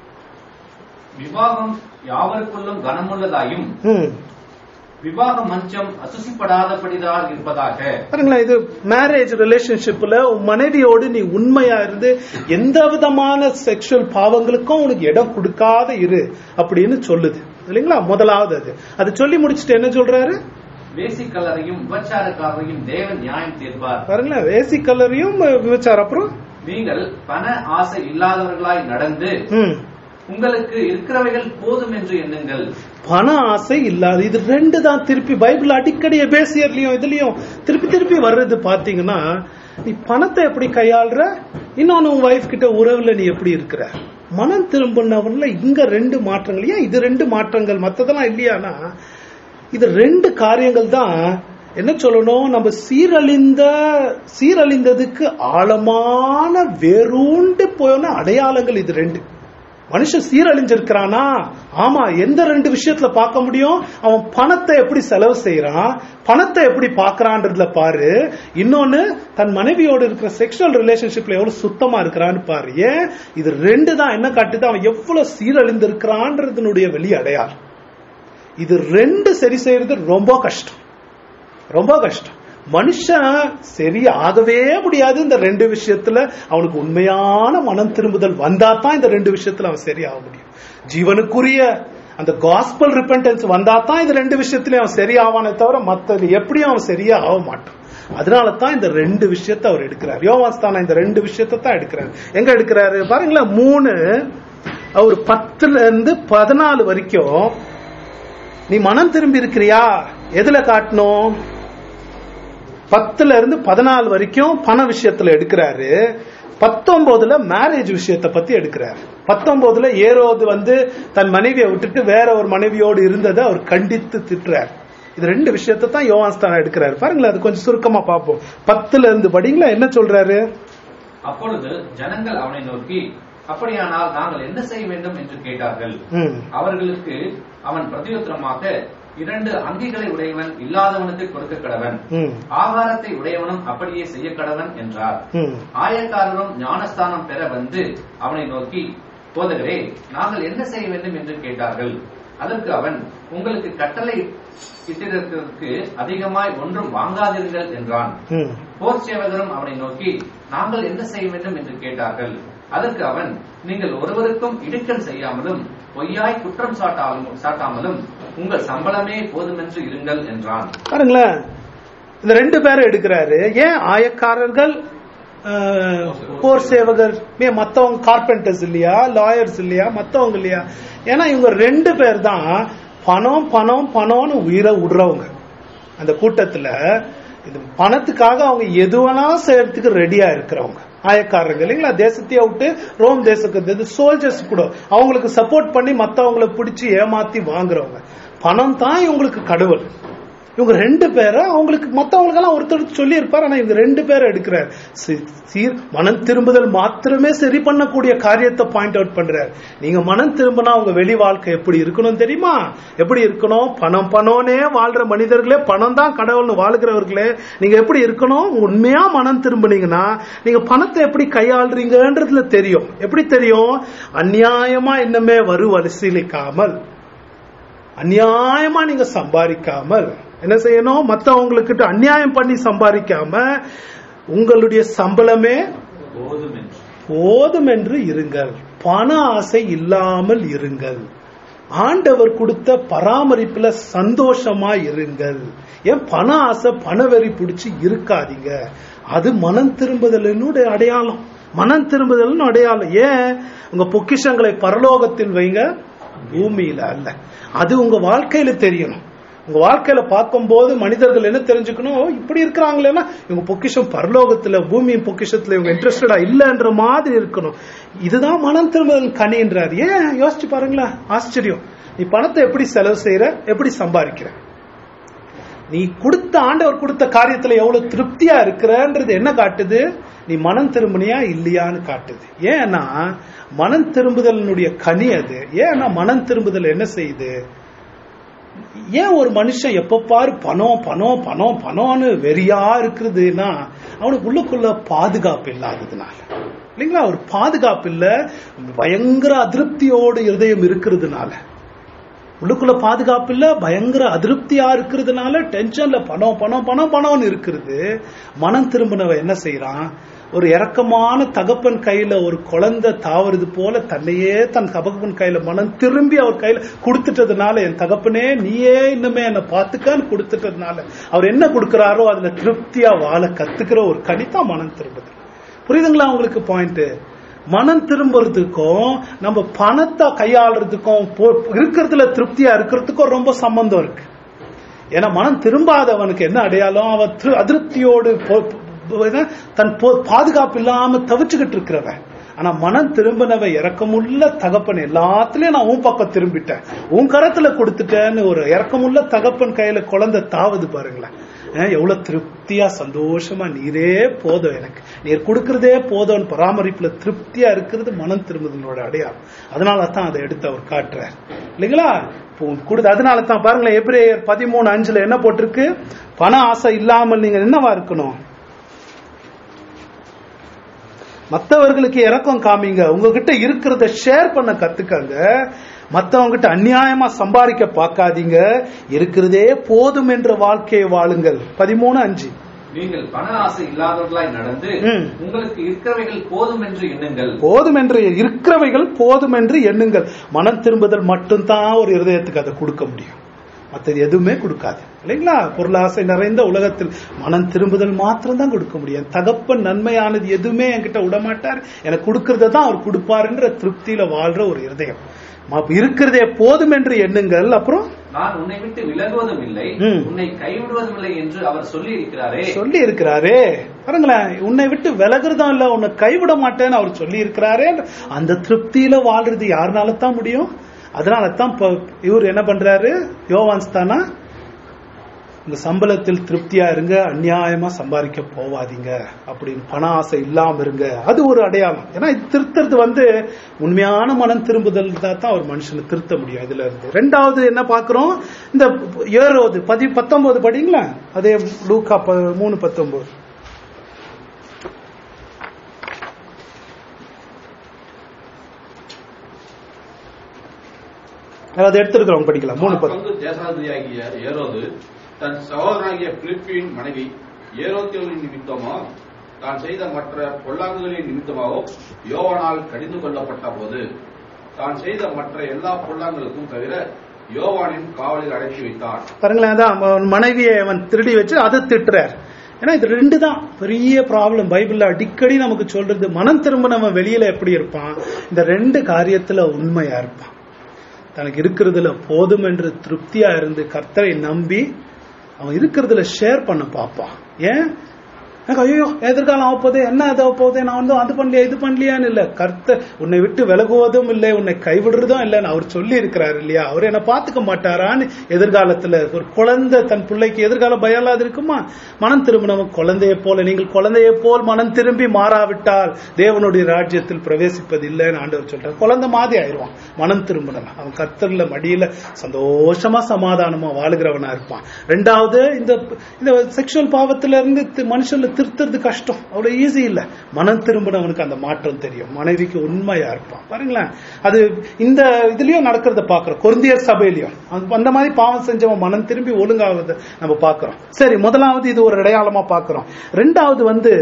விவாகம் யாவருக்குள்ளும் கனமுள்ளதாயும் ம் விவாக மஞ்சம் அசுசிப்படாதபடிதான் இருப்பதாக பாருங்களேன் இது மேரேஜ் ரிலேஷன்ஷிப்ல உன் மனைவியோடு நீ உண்மையா இருந்து எந்த விதமான செக்ஷுவல் பாவங்களுக்கும் உனக்கு இடம் கொடுக்காத இரு அப்படின்னு சொல்லுது இல்லைங்களா முதலாவது அது அது சொல்லி முடிச்சுட்டு என்ன சொல்றாரு வேசிக்கல்லரையும் விபச்சாரக்காரரையும் தேவன் நியாயம் தீர்ப்பார் பாருங்களேன் வேசி கலரையும் விபச்சாரம் அப்புறம் நீங்கள் பண ஆசை இல்லாதவர்களாய் நடந்து ம் உங்களுக்கு இருக்கிறவைகள் போதும் என்று எண்ணுங்கள் பண ஆசை இல்லாது இது ரெண்டு தான் திருப்பி பைபிள் அடிக்கடி எபேசியர்லயும் இதுலயும் திருப்பி திருப்பி வர்றது பாத்தீங்கன்னா நீ பணத்தை எப்படி கையாளுற இன்னொன்னு உன் வைஃப் கிட்ட உறவுல நீ எப்படி இருக்கிற மனம் திரும்பினவன்ல இங்க ரெண்டு மாற்றங்கள் ஏன் இது ரெண்டு மாற்றங்கள் மத்ததெல்லாம் இல்லையானா இது ரெண்டு காரியங்கள் தான் என்ன சொல்லணும் நம்ம சீரழிந்த சீரழிந்ததுக்கு ஆழமான வேரூண்டு போன அடையாளங்கள் இது ரெண்டு மனுஷன் சீரழிஞ்சிருக்கிறானா ஆமா எந்த ரெண்டு விஷயத்துல பார்க்க முடியும் அவன் பணத்தை எப்படி செலவு செய்யறான் பணத்தை எப்படி பாக்குறான்றதுல பாரு இன்னொன்னு தன் மனைவியோடு இருக்கிற செக்ஷுவல் ரிலேஷன்ஷிப்ல எவ்வளவு சுத்தமா இருக்கிறான்னு பாரு ஏன் இது ரெண்டு தான் என்ன காட்டுது அவன் எவ்வளவு சீரழிந்திருக்கிறான்றதுனுடைய வெளி அடையாளம் இது ரெண்டு சரி செய்யறது ரொம்ப கஷ்டம் ரொம்ப கஷ்டம் மனுஷன் சரி ஆகவே முடியாது இந்த ரெண்டு விஷயத்துல அவனுக்கு உண்மையான மனம் திரும்புதல் வந்தா தான் இந்த ரெண்டு விஷயத்துல அவன் சரியாக முடியும் ஜீவனுக்குரிய அந்த காஸ்பல் ரிப்பன்டன்ஸ் வந்தா தான் இந்த ரெண்டு விஷயத்திலயும் அவன் சரியாவானே தவிர மத்தது எப்படியும் அவன் சரியா ஆக மாட்டான் அதனால தான் இந்த ரெண்டு விஷயத்தை அவர் எடுக்கிறார் யோவாஸ்தானா இந்த ரெண்டு விஷயத்தை தான் எடுக்கிறாரு எங்க எடுக்கிறாரு பாருங்களேன் மூணு அவர் பத்துல இருந்து பதினாலு வரைக்கும் நீ மனம் திரும்பி இருக்கிறியா எதுல காட்டணும் பத்துல இருந்து பதினாலு வரைக்கும் பண விஷயத்துல எடுக்கிறாரு பத்தொன்பதுல மேரேஜ் விஷயத்தை பத்தி எடுக்கிறாரு பத்தொன்பதுல ஏரோது வந்து தன் மனைவியை விட்டுட்டு வேற ஒரு மனைவியோடு இருந்ததை அவர் கண்டித்து திட்டுறார் இது ரெண்டு விஷயத்தை தான் யோவான்ஸ்தானா எடுக்கிறாரு பாருங்களேன் அது கொஞ்சம் சுருக்கமா பார்ப்போம் பத்துல இருந்து படிங்களா என்ன சொல்றாரு அப்பொழுது ஜனங்கள் அவனை நோக்கி அப்படியானால் நாங்கள் என்ன செய்ய வேண்டும் என்று கேட்டார்கள் ம் அவர்களுக்கு அவன் பிரதியுத்தரமாக இரண்டு அங்கிகளை உடையவன் இல்லாதவனுக்கு கொடுக்க கடவன் ம் ஆகாரத்தை உடையவனும் அப்படியே செய்ய கடவன் என்றார் ம் ஆயக்காரரும் ஞானஸ்தானம் பெற வந்து அவனை நோக்கி போதகரே நாங்கள் என்ன செய்ய வேண்டும் என்று கேட்டார்கள் அதற்கு அவன் உங்களுக்கு கட்டளை இட்டிருக்கிறதுக்கு அதிகமாய் ஒன்றும் வாங்காதீர்கள் என்றான் ம் போர் சேவகரும் அவனை நோக்கி நாங்கள் என்ன செய்ய வேண்டும் என்று கேட்டார்கள் அதற்கு அவன் நீங்கள் ஒருவருக்கும் இடுக்கல் செய்யாமலும் பொய்யாய் குற்றம் சாட்டாலும் சாட்டாமலும் உங்கள் சம்பளமே போதுமென்று இருங்கள் என்றான் பாருங்களேன் இந்த ரெண்டு பேரும் எடுக்கிறாரு ஏன் ஆயக்காரர்கள் அஹ், போர் சேவகர் ஏன் மத்தவங்க கார்பெண்டர்ஸ் இல்லையா லாயர்ஸ் இல்லையா மத்தவங்க இல்லையா ஏன்னா இவங்க ரெண்டு பேர் தான் பணம் பணம் பணம்னு உயிரை விடுறவங்க அந்த கூட்டத்துல இது பணத்துக்காக அவங்க எது வேணாலும் செய்யறதுக்கு ரெடியா இருக்கிறவங்க ஆயக்காரங்க இல்லைங்களா தேசத்தையே விட்டு ரோம் தேசத்துக்கு சோல்ஜர்ஸ் கூட அவங்களுக்கு சப்போர்ட் பண்ணி மத்தவங்கள பிடிச்சி ஏமாத்தி வாங்குறவங்க பணம் தான் இவங்களுக்கு கடவுள் இவங்க ரெண்டு பேரை அவங்களுக்கு மத்தவங்களுக்கெல்லாம் ஒருத்தர் சொல்லி இருப்பார் ஆனா இவங்க ரெண்டு பேரை எடுக்கிறார் சி- சீர் மனம் திரும்புதல் மாத்திரமே சரி பண்ணக்கூடிய காரியத்தை பாயிண்ட் அவுட் பண்றார் நீங்க மனம் திரும்பினா உங்க வெளி வாழ்க்கை எப்படி இருக்கணும் தெரியுமா எப்படி இருக்கணும் பணம் பணம்னே வாழ்ற மனிதர்களே பணம் தான் கடவுள்னு வாழ்கிறவர்களே நீங்க எப்படி இருக்கணும் உண்மையா மனம் திரும்பினீங்கன்னா நீங்க பணத்தை எப்படி கையாளுறீங்கன்றதுல தெரியும் எப்படி தெரியும் அநியாயமா இன்னமே வரு வரிசீலிக்காமல் அநியாயமா நீங்க சம்பாதிக்காமல் என்ன செய்யணும் மத்தவங்களுக்கு அநியாயம் பண்ணி சம்பாதிக்காம உங்களுடைய சம்பளமே போதும் என்று போதும் என்று இருங்கள் பண ஆசை இல்லாமல் இருங்கள் ஆண்டவர் கொடுத்த பராமரிப்புல சந்தோஷமா இருங்கள் ஏன் பண ஆசை பணவெறி பிடிச்சு இருக்காதீங்க அது மனம் திரும்புதலினுடைய அடையாளம் மனம் திரும்புதல்னு அடையாளம் ஏன் உங்க பொக்கிஷங்களை பரலோகத்தில் வைங்க பூமியில அல்ல அது உங்க வாழ்க்கையில தெரியணும் உங்க வாழ்க்கையில பார்க்கும்போது மனிதர்கள் என்ன தெரிஞ்சுக்கணும் "ஓ, இப்படி இருக்கிறாங்களேன்னா இவங்க பொக்கிஷம் பரலோகத்துல பூமியின் பொக்கிஷத்துல இவங்க இன்ட்ரெஸ்டடா இல்லைன்ற மாதிரி இருக்கணும் இதுதான் மனம் திரும்புதல் கனின்றார் ஏன் யோசிச்சு பாருங்களேன் ஆச்சரியம் நீ பணத்தை எப்படி செலவு செய்யற எப்படி சம்பாதிக்கிற நீ கொடுத்த ஆண்டவர் கொடுத்த காரியத்துல எவ்வளவு திருப்தியா இருக்கிறன்றது என்ன காட்டுது நீ மனம் திரும்பினியா இல்லையான்னு காட்டுது ஏன்னா மனம் திரும்புதலினுடைய கனி அது ஏன்னா மனம் திரும்புதல் என்ன செய்யுது ஏன் ஒரு மனுஷன் எப்ப பாரு பணம் பணம் பணம் பணம்னு வெறியா இருக்குதுன்னா அவனுக்கு உள்ளுக்குள்ள பாதுகாப்பு இல்லாததுனால இல்லைங்களா ஒரு பாதுகாப்பு இல்ல பயங்கர அதிருப்தியோடு இருதயம் இருக்கிறதுனால உள்ளுக்குள்ள பாதுகாப்பு இல்ல பயங்கர அதிருப்தியா இருக்கிறதுனால டென்ஷன்ல பணம் பணம் பணம் பணம்னு இருக்கிறது மனம் திரும்பினவ என்ன செய்யறான் ஒரு இறக்கமான தகப்பன் கையில ஒரு குழந்தை தாவறது போல தன்னையே தன் தகப்பன் கையில மனம் திரும்பி அவர் கையில கொடுத்துட்டதுனால என் தகப்பனே நீயே இன்னுமே என்னை பார்த்துக்கான்னு கொடுத்துட்டதுனால அவர் என்ன கொடுக்கிறாரோ அதுல திருப்தியா வாழ கத்துக்கிற ஒரு கணிதான் மனம் திரும்புது புரியுதுங்களா உங்களுக்கு பாயிண்ட் மனம் திரும்புறதுக்கும் நம்ம பணத்தை கையாளுறதுக்கும் போ- இருக்கிறதுல திருப்தியா இருக்கிறதுக்கும் ரொம்ப சம்பந்தம் இருக்கு ஏன்னா மனம் திரும்பாதவனுக்கு என்ன அடையாளம் அவன் திரு- அதிருப்தியோடு போ- போ- என்ன? தன் போ- பாதுகாப்பு இல்லாம தவிச்சுக்கிட்டு இருக்கிறவன் ஆனா மனம் திரும்பினவ இறக்கமுள்ள தகப்பன் எல்லாத்துலயும் நான் உன் பக்கம் திரும்பிட்டேன் உன் கரத்துல கொடுத்துட்டேன்னு ஒரு இறக்கமுள்ள தகப்பன் கையில குழந்தை தாவுது பாருங்களேன் அஹ் எவ்வளவு திருப்தியா சந்தோஷமா நீரே போதும் எனக்கு நீர் கொடுக்கறதே போதும் பராமரிப்புல திருப்தியா இருக்கிறது மனம் திரும்புதலோட அடையாளம் அதனால தான் அதை எடுத்து அவர் காட்டுறார் இல்லைங்களா இப்போ கொடுத்து அதனால தான் பாருங்களேன் எப்ரேயர் பதிமூணு அஞ்சுல என்ன போட்டிருக்கு பண ஆசை இல்லாமல் நீங்க என்னவா இருக்கணும் மத்தவர்களுக்கு இறக்கம் காமிங்க உங்ககிட்ட இருக்கிறத ஷேர் பண்ண கத்துக்கங்க மத்தவங்க கிட்ட அநியாயமா சம்பாதிக்க பார்க்காதீங்க இருக்கிறதே போதும் என்ற வாழ்க்கையை வாழுங்கள் பதிமூணு அஞ்சு நீங்கள் பண ஆசை இல்லாதவர்களாய் நடந்து ம். உங்களுக்கு இருக்கிறவைகள் போதும் என்று எண்ணுங்கள் போதும் என்று இருக்கிறவைகள் போதும் என்று எண்ணுங்கள் மனம் திரும்புதல் மட்டும்தான் ஒரு இருதயத்துக்கு அதை கொடுக்க முடியும் மற்றது எதுவுமே கொடுக்காது இல்லைங்களா பொருளாசை நிறைந்த உலகத்தில் மனம் திரும்புதல் மாத்திரம் தான் கொடுக்க முடியும் தகப்பன் நன்மையானது எதுவுமே என்கிட்ட விடமாட்டார் எனக்கு கொடுக்கறத தான் அவர் கொடுப்பாருன்ற திருப்தியில வாழ்ற ஒரு இருதயம் ம- இருக்கிறதே போதும் என்று எண்ணுங்கள் அப்புறம் நான் உன்னை விட்டு விலகுவதும் இல்லை ம். உன்னை கைவிடுவதும் இல்லை என்று அவர் சொல்லி இருக்கிறாரே சொல்லி இருக்கிறாரே பாருங்களேன் உன்னை விட்டு விலகுறதும் இல்ல உன்னை கைவிட மாட்டேன்னு அவர் சொல்லி இருக்கிறாரே அந்த திருப்தியில வாழ்றது யாருனால தான் முடியும் அதனால தான் இப்ப இவர் என்ன பண்றாரு யோவான்ஸ் தானா இந்த சம்பளத்தில் திருப்தியா இருங்க அநியாயமா சம்பாதிக்க போவாதீங்க அப்படின்னு பண ஆசை இல்லாம இருங்க அது ஒரு அடையாளம் ஏன்னா இது திருத்துறது வந்து உண்மையான மனம் திரும்புதல் தான் ஒரு மனுஷனை திருத்த முடியும் இதுல இருந்து ரெண்டாவது என்ன பாக்குறோம் இந்த ஏரோது பதி பத்தொன்பது படிங்களா அதே லூக்கா ப- மூணு பத்தொன்பது அதாவது எடுத்திருக்கிறவங்க படிக்கலாம் மூணு பத்து பங்கு தேசாதிபதியாகிய ஏரோது தன் சகோதரனாகிய பிலிப்பின் மனைவி ஏரோத்தியலின் நிமித்தமோ தான் செய்த மற்ற பொல்லாங்குகளின் நிமித்தமாகவோ யோவானால் கடிந்து கொள்ளப்பட்ட போது தான் செய்த மற்ற எல்லா பொல்லாங்களுக்கும் தவிர யோவானின் காவலில் அடைத்து வைத்தான் பாருங்களேன் அதான் அவன் மனைவியை அவன் திருடி வச்சு அதை திட்டுறார் ஏன்னா இது ரெண்டு தான் பெரிய ப்ராப்ளம் பைபிள்ல அடிக்கடி நமக்கு சொல்றது மனம் திரும்பினவன் வெளியில எப்படி இருப்பான் இந்த ரெண்டு காரியத்துல உண்மையா இருப்பான் தனக்கு இருக்கிறதுல போதும் என்று திருப்தியா இருந்து கர்த்தரை நம்பி அவன் இருக்கிறதுல ஷேர் பண்ண பார்ப்பான் ஏன் எனக்கு ஐயோ எதிர்காலம் ஆக போதே என்ன இதாக போதே நான் வந்து அது பண்ணலையா இது பண்ணலையான்னு இல்ல கர்த்தர் உன்னை விட்டு விலகுவதும் இல்லை உன்னை கைவிடுறதும் இல்லைன்னு அவர் சொல்லி இருக்கிறாரு இல்லையா அவர் என்ன பார்த்துக்க மாட்டாரான்னு எதிர்காலத்துல ஒரு குழந்தை தன் பிள்ளைக்கு எதிர்காலம் பயம் இல்லாது இருக்குமா மனம் திரும்பினவன் குழந்தையை போல நீங்கள் குழந்தையை போல் மனம் திரும்பி மாறாவிட்டால் தேவனுடைய ராஜ்யத்தில் பிரவேசிப்பது இல்லைன்னு ஆண்டவர் சொல்றார் குழந்தை மாதிரி ஆயிடுவான் மனம் திரும்பினவன் அவன் கர்த்தர்ல மடியில சந்தோஷமா சமாதானமா வாழுகிறவனா இருப்பான் ரெண்டாவது இந்த இந்த செக்ஷுவல் பாவத்துல இருந்து தி- மனுஷன்ல திருத்துறது கஷ்டம் அவ்வளவு ஈஸி இல்ல மனம் திரும்பினவனுக்கு அந்த மாற்றம் தெரியும் மனைவிக்கு உண்மையா இருப்பான் பாருங்களேன் அது இந்த இதுலயும் நடக்கிறத பாக்குறோம் கொருந்தியர் சபையிலயும் அந்த- அந்த மாதிரி பாவம் செஞ்சவன் மனம் திரும்பி ஒழுங்காவத நம்ம பாக்குறோம் சரி முதலாவது இது ஒரு அடையாளமா பாக்குறோம் ரெண்டாவது வந்து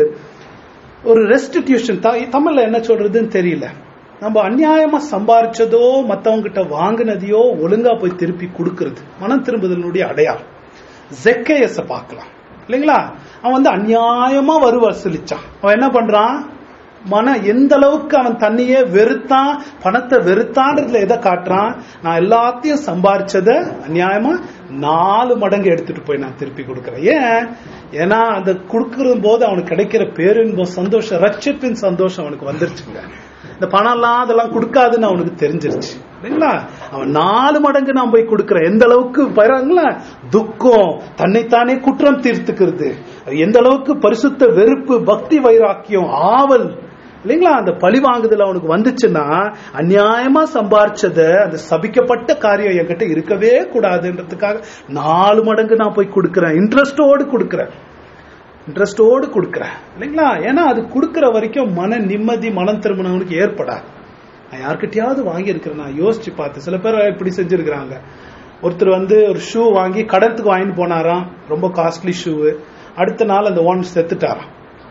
ஒரு ரெஸ்டிடியூஷன் தமிழ்ல என்ன சொல்றதுன்னு தெரியல நம்ம அநியாயமா சம்பாரிச்சதோ மத்தவங்க கிட்ட வாங்கினதையோ ஒழுங்கா போய் திருப்பி கொடுக்கிறது மனம் திரும்புதலுடைய அடையாளம் ஜெக்கையஸ பார்க்கலாம் இல்லைங்களா அவன் வந்து அநியாயமா வரி வசூலிச்சான் அவன் என்ன பண்றான் மன எந்த அளவுக்கு அவன் தண்ணியே வெறுத்தான் பணத்தை வெறுத்தான்றதுல எதை காட்டுறான் நான் எல்லாத்தையும் சம்பாரிச்சத அநியாயமா நாலு மடங்கு எடுத்துட்டு போய் நான் திருப்பி கொடுக்கறேன் ஏன் ஏன்னா அந்த கொடுக்கற போது அவனுக்கு கிடைக்கிற பேரின்பம் சந்தோஷம் ரட்சிப்பின் சந்தோஷம் அவனுக்கு வந்துருச்சுங்க இந்த பணம்லாம் அதெல்லாம் கொடுக்காதுன்னு அவனுக்கு தெரிஞ்சிருச்சு இல்லைங்களா அவன் நாலு மடங்கு நான் போய் கொடுக்கிறேன் எந்த அளவுக்கு பாருங்களா துக்கம் தன்னைத்தானே குற்றம் தீர்த்துக்கிறது எந்த அளவுக்கு பரிசுத்த வெறுப்பு பக்தி வைராக்கியம் ஆவல் இல்லைங்களா அந்த பழி வாங்குதல் அவனுக்கு வந்துச்சுன்னா அநியாயமா சம்பாரிச்சத அந்த சபிக்கப்பட்ட காரியம் என்கிட்ட இருக்கவே கூடாதுன்றதுக்காக நாலு மடங்கு நான் போய் கொடுக்கறேன் இன்ட்ரெஸ்டோடு கொடுக்கறேன் இன்ட்ரெஸ்டோடு கொடுக்கறேன் இல்லைங்களா ஏன்னா அது கொடுக்கற வரைக்கும் மன நிம்மதி மனம் திரும்பினவனுக்கு ஏற்படாது நான் யார்கிட்டயாவது வாங்கியிருக்கிறேன் நான் யோசிச்சு பார்த்து சில பேர் இப்படி செஞ்சிருக்கிறாங்க ஒருத்தர் வந்து ஒரு ஷூ வாங்கி கடத்துக்கு வாங்கிட்டு போனாராம் ரொம்ப காஸ்ட்லி ஷூ அடுத்த நாள் அந்த ஓன் செத்துட்டாராம்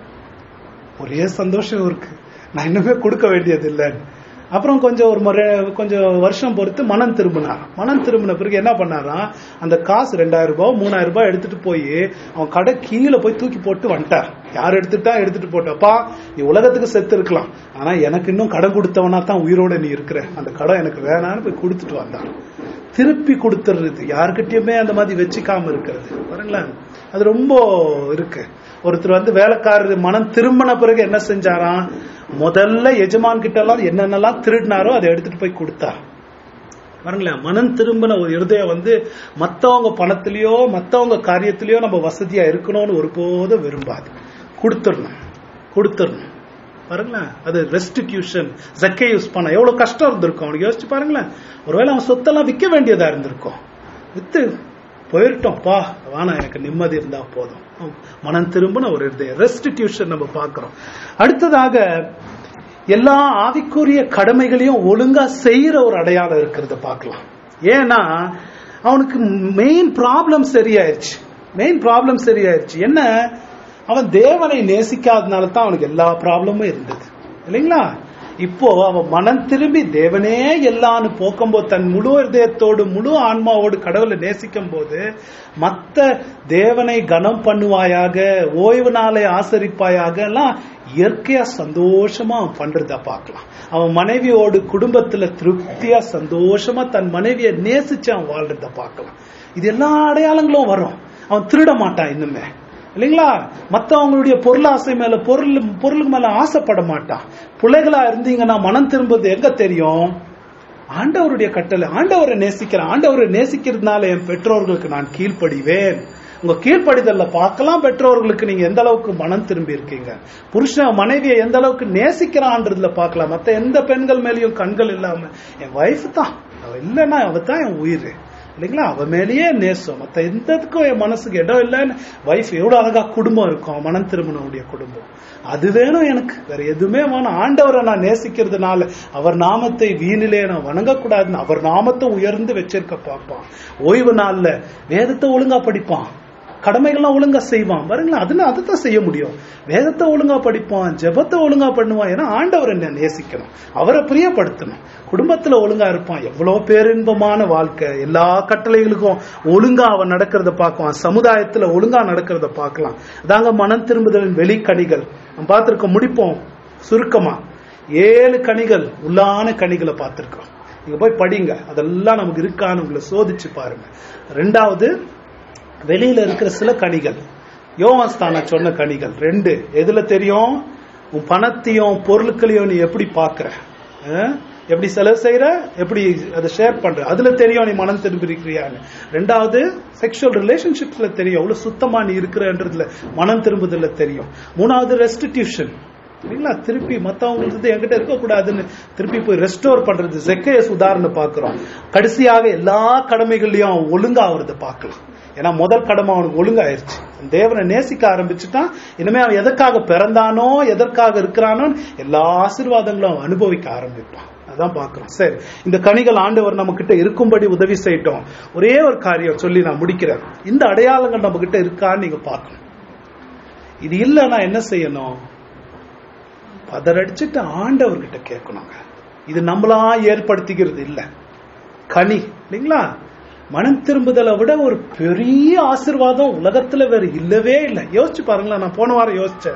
ஒரே சந்தோஷம் இருக்கு நான் இன்னுமே கொடுக்க வேண்டியது இல்லைன்னு அப்புறம் கொஞ்சம் ஒரு முறை கொஞ்சம் வருஷம் பொறுத்து மனம் திரும்பினார் மனம் திரும்பின பிறகு என்ன பண்ணாராம் அந்த காசு ரெண்டாயிரம் ரூபாய் மூணாயிரம் ரூபாய் எடுத்துட்டு போய் அவன் கடை கீழே போய் தூக்கி போட்டு வந்துட்டார் யார் எடுத்துட்டா எடுத்துட்டு போட்டப்பா நீ உலகத்துக்கு செத்து இருக்கலாம் ஆனா எனக்கு இன்னும் கடன் கொடுத்தவனா தான் உயிரோட நீ இருக்கிற அந்த கடன் எனக்கு வேணான்னு போய் கொடுத்துட்டு வந்தான் திருப்பி கொடுத்துறது யாருக்கிட்டயுமே அந்த மாதிரி வச்சுக்காம இருக்கிறது பாருங்களேன் அது ரொம்ப இருக்கு ஒருத்தர் வந்து வேலைக்காரர் மனம் திரும்பின பிறகு என்ன செஞ்சாராம் முதல்ல எஜமான் கிட்ட எல்லாம் என்னென்னலாம் திருடினாரோ அதை எடுத்துட்டு போய் கொடுத்தார் பாருங்களேன் மனம் திரும்பின ஒரு இருதயம் வந்து மத்தவங்க பணத்திலயோ மத்தவங்க காரியத்திலயோ நம்ம வசதியா இருக்கணும்னு ஒருபோதும் விரும்பாது கொடுத்துடணும் கொடுத்துடணும் பாருங்களேன் அது ரெஸ்டிடியூஷன் ஜக்கை யூஸ் பண்ண எவ்வளவு கஷ்டம் இருந்திருக்கும் அவனுக்கு யோசிச்சு பாருங்களேன் ஒருவேளை அவன் சொத்தெல்லாம் விற்க வேண்டியதா இருந்திருக்கும் வித்து போயிட்டோம் பா வானா எனக்கு நிம்மதி இருந்தா போதும் மனம் திரும்பின ஒரு இருதயம் ரெஸ்டிடியூஷன் நம்ம பார்க்கிறோம் அடுத்ததாக எல்லா ஆவிக்குரிய கடமைகளையும் ஒழுங்கா செய்யற ஒரு அடையாளம் இருக்கிறத பார்க்கலாம் ஏன்னா அவனுக்கு மெயின் ப்ராப்ளம் சரியாயிருச்சு மெயின் ப்ராப்ளம் சரியாயிருச்சு என்ன அவன் தேவனை நேசிக்காதனால தான் அவனுக்கு எல்லா ப்ராப்ளமும் இருந்தது இல்லைங்களா இப்போ அவன் மனம் திரும்பி தேவனே எல்லான்னு போக்கும்போது தன் முழு இதயத்தோடு முழு ஆன்மாவோடு கடவுளை நேசிக்கும் போது மத்த தேவனை கனம் பண்ணுவாயாக ஓய்வு நாளை ஆசரிப்பாயாக எல்லாம் இயற்கையா சந்தோஷமா அவன் பண்றத பார்க்கலாம் அவன் மனைவியோடு குடும்பத்துல திருப்தியா சந்தோஷமா தன் மனைவியை நேசிச்சு அவன் வாழ்றத பார்க்கலாம் இது எல்லா அடையாளங்களும் வரும் அவன் திருட மாட்டான் இன்னுமே இல்லைங்களா மத்தவங்களுடைய பொருளாசை மேல பொருள் பொருளுக்கு மேல ஆசைப்பட மாட்டான் பிள்ளைகளா இருந்தீங்கன்னா மனம் திரும்புவது எங்க தெரியும் ஆண்டவருடைய கட்டளை ஆண்டவரை நேசிக்கிறேன் ஆண்டவரை நேசிக்கிறதுனால என் பெற்றோர்களுக்கு நான் கீழ்ப்படிவேன் உங்க கீழ்ப்படிதல்ல பார்க்கலாம் பெற்றோர்களுக்கு நீங்க எந்த அளவுக்கு மனம் திரும்பி இருக்கீங்க புருஷன் மனைவியை எந்த அளவுக்கு நேசிக்கிறான்றதுல பார்க்கலாம் மத்த எந்த பெண்கள் மேலயும் கண்கள் இல்லாம என் வைஃப் தான் அவ இல்லைன்னா அவ தான் என் உயிர் இல்லைங்களா அவ மேலேயே நேசம் மத்த எந்ததுக்கும் என் மனசுக்கு இடம் இல்லைன்னு வைஃப் எவ்வளவு அழகா குடும்பம் இருக்கும் மனம் திருமணவுடைய குடும்பம் அது வேணும் எனக்கு வேற எதுவுமே வேணும் ஆண்டவரை நான் நேசிக்கிறதுனால அவர் நாமத்தை வீணிலே நான் வணங்கக்கூடாதுன்னு அவர் நாமத்தை உயர்ந்து வச்சிருக்க பார்ப்பான் ஓய்வு நாள்ல வேதத்தை ஒழுங்கா படிப்பான் கடமைகள்லாம் ஒழுங்கா செய்வான் பாருங்களா அதுல அதுதான் செய்ய முடியும் வேதத்தை ஒழுங்கா படிப்பான் ஜெபத்தை ஒழுங்கா பண்ணுவான் ஏன்னா ஆண்டவரை நான் நேசிக்கணும் அவரை பிரியப்படுத்தணும் குடும்பத்துல ஒழுங்கா இருப்பான் எவ்வளவு பேரின்பமான வாழ்க்கை எல்லா கட்டளைகளுக்கும் ஒழுங்கா அவன் நடக்கிறத பார்க்குவான் சமுதாயத்துல ஒழுங்கா நடக்கிறத பார்க்கலாம் அதாங்க மனம் திரும்புதலின் வெளிக்கணிகள் நம்ம பார்த்திருக்கோம் முடிப்போம் சுருக்கமா ஏழு கனிகள் உள்ளான கனிகளை பார்த்திருக்கோம் நீங்க போய் படிங்க அதெல்லாம் நமக்கு இருக்கான்னு உங்களை சோதிச்சு பாருங்க ரெண்டாவது வெளியில இருக்கிற சில கனிகள் யோகஸ்தான சொன்ன கனிகள் ரெண்டு எதுல தெரியும் உன் பணத்தையும் பொருட்களையும் நீ எப்படி பாக்குற அஹ்? எப்படி செலவு செய்யற எப்படி அதை ஷேர் பண்ற அதுல தெரியும் நீ மனம் திரும்பிருக்கிறியான்னு ரெண்டாவது செக்ஷுவல் ரிலேஷன்ஷிப்ஸ்ல தெரியும் எவ்வளவு சுத்தமா நீ இருக்கிறன்றதுல மனம் திரும்புதல்ல தெரியும் மூணாவது ரெஸ்டிடியூஷன் இல்லைங்களா திருப்பி மத்தவங்களுக்கு என்கிட்ட இருக்க கூடாதுன்னு திருப்பி போய் ரெஸ்டோர் பண்றது ஜெக்கையஸ் உதாரணம் பாக்குறோம் கடைசியாக எல்லா கடமைகள்லயும் அவன் ஒழுங்கா ஆகுறத பார்க்கலாம் ஏன்னா முதல் கடமை அவனுக்கு ஒழுங்காயிருச்சு தேவனை நேசிக்க ஆரம்பிச்சுட்டான் இனிமே அவன் எதற்காக பிறந்தானோ எதற்காக இருக்கிறானோ எல்லா ஆசீர்வாதங்களும் அவன் அனுபவிக்க ஆரம்பிப்பான் அதான் பார்க்கிறோம் சரி இந்த கனிகள் ஆண்டவர் நம்ம கிட்ட இருக்கும்படி உதவி செய்யட்டும் ஒரே ஒரு காரியம் சொல்லி நான் முடிக்கிறேன் இந்த அடையாளங்கள் நம்ம கிட்ட இருக்கான்னு நீங்க பார்க்கணும் இது இல்லைன்னா என்ன செய்யணும் பதறடிச்சுட்டு ஆண்டவர்கிட்ட கேட்கணுங்க இது நம்மளா ஏற்படுத்திக்கிறது இல்ல கனி இல்லைங்களா மனம் திரும்புதலை விட ஒரு பெரிய ஆசீர்வாதம் உலகத்துல வேற இல்லவே இல்லை யோசிச்சு பாருங்களேன் நான் போன வாரம் யோசிச்சேன்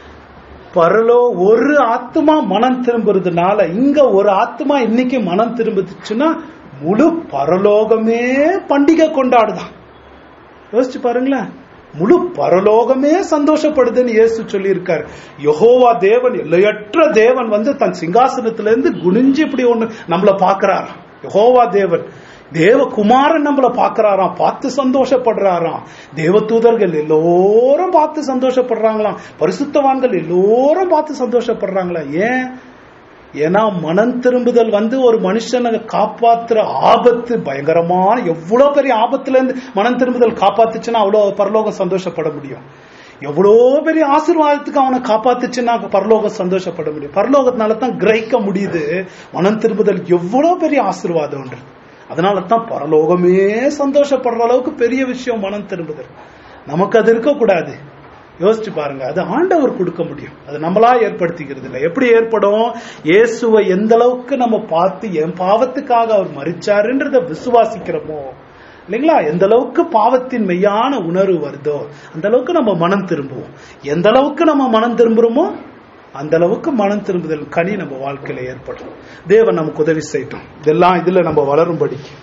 பரலோ ஒரு ஆத்மா மனம் திரும்புறதுனால இங்க ஒரு ஆத்மா இன்னைக்கு மனம் திரும்புச்சுன்னா முழு பரலோகமே பண்டிகை கொண்டாடுதான் யோசிச்சு பாருங்களேன் முழு பரலோகமே சந்தோஷப்படுதுன்னு இயேசு சொல்லி இருக்காரு யெகோவா தேவன் எல்லையற்ற தேவன் வந்து தன் சிங்காசனத்துல இருந்து குனிஞ்சு இப்படி ஒண்ணு நம்மள பாக்குறார் யெகோவா தேவன் தேவகுமாரன் நம்மள பாக்குறாராம் பார்த்து சந்தோஷப்படுறாராம் தேவதூதர்கள் எல்லோரும் பார்த்து சந்தோஷப்படுறாங்களாம் பரிசுத்தவான்கள் எல்லோரும் பார்த்து சந்தோஷப்படுறாங்களா ஏன் ஏன்னா மனம் திரும்புதல் வந்து ஒரு மனுஷனை காப்பாத்துற ஆபத்து பயங்கரமான எவ்வளவு பெரிய ஆபத்துல இருந்து மனம் திரும்புதல் காப்பாத்துச்சுன்னா அவ்வளவு பரலோகம் சந்தோஷப்பட முடியும் எவ்வளோ பெரிய ஆசீர்வாதத்துக்கு அவனை காப்பாத்துச்சுன்னா பரலோகம் சந்தோஷப்பட முடியும் பரலோகத்தினால தான் கிரகிக்க முடியுது மனம் திரும்புதல் எவ்வளவு பெரிய ஆசீர்வாதம்ன்றது அதனால தான் பரலோகமே சந்தோஷப்படுற அளவுக்கு பெரிய விஷயம் மனம் திரும்புதல் நமக்கு அது இருக்கக்கூடாது யோசிச்சு பாருங்க அது ஆண்டவர் கொடுக்க முடியும் அது நம்மளா ஏற்படுத்திக்கிறது இல்லை எப்படி ஏற்படும் இயேசுவை எந்த அளவுக்கு நம்ம பார்த்து என் பாவத்துக்காக அவர் மறிச்சாருன்றத விசுவாசிக்கிறோமோ இல்லைங்களா எந்த அளவுக்கு பாவத்தின் மெய்யான உணர்வு வருதோ அந்த அளவுக்கு நம்ம மனம் திரும்புவோம் எந்த அளவுக்கு நம்ம மனம் திரும்புறோமோ அந்த அளவுக்கு மனம் திரும்புதல் கனி நம்ம வாழ்க்கையில ஏற்படும் தேவன் நமக்கு உதவி செய்யட்டும் இதெல்லாம் இதுல நம்ம வளரும்படிக்கு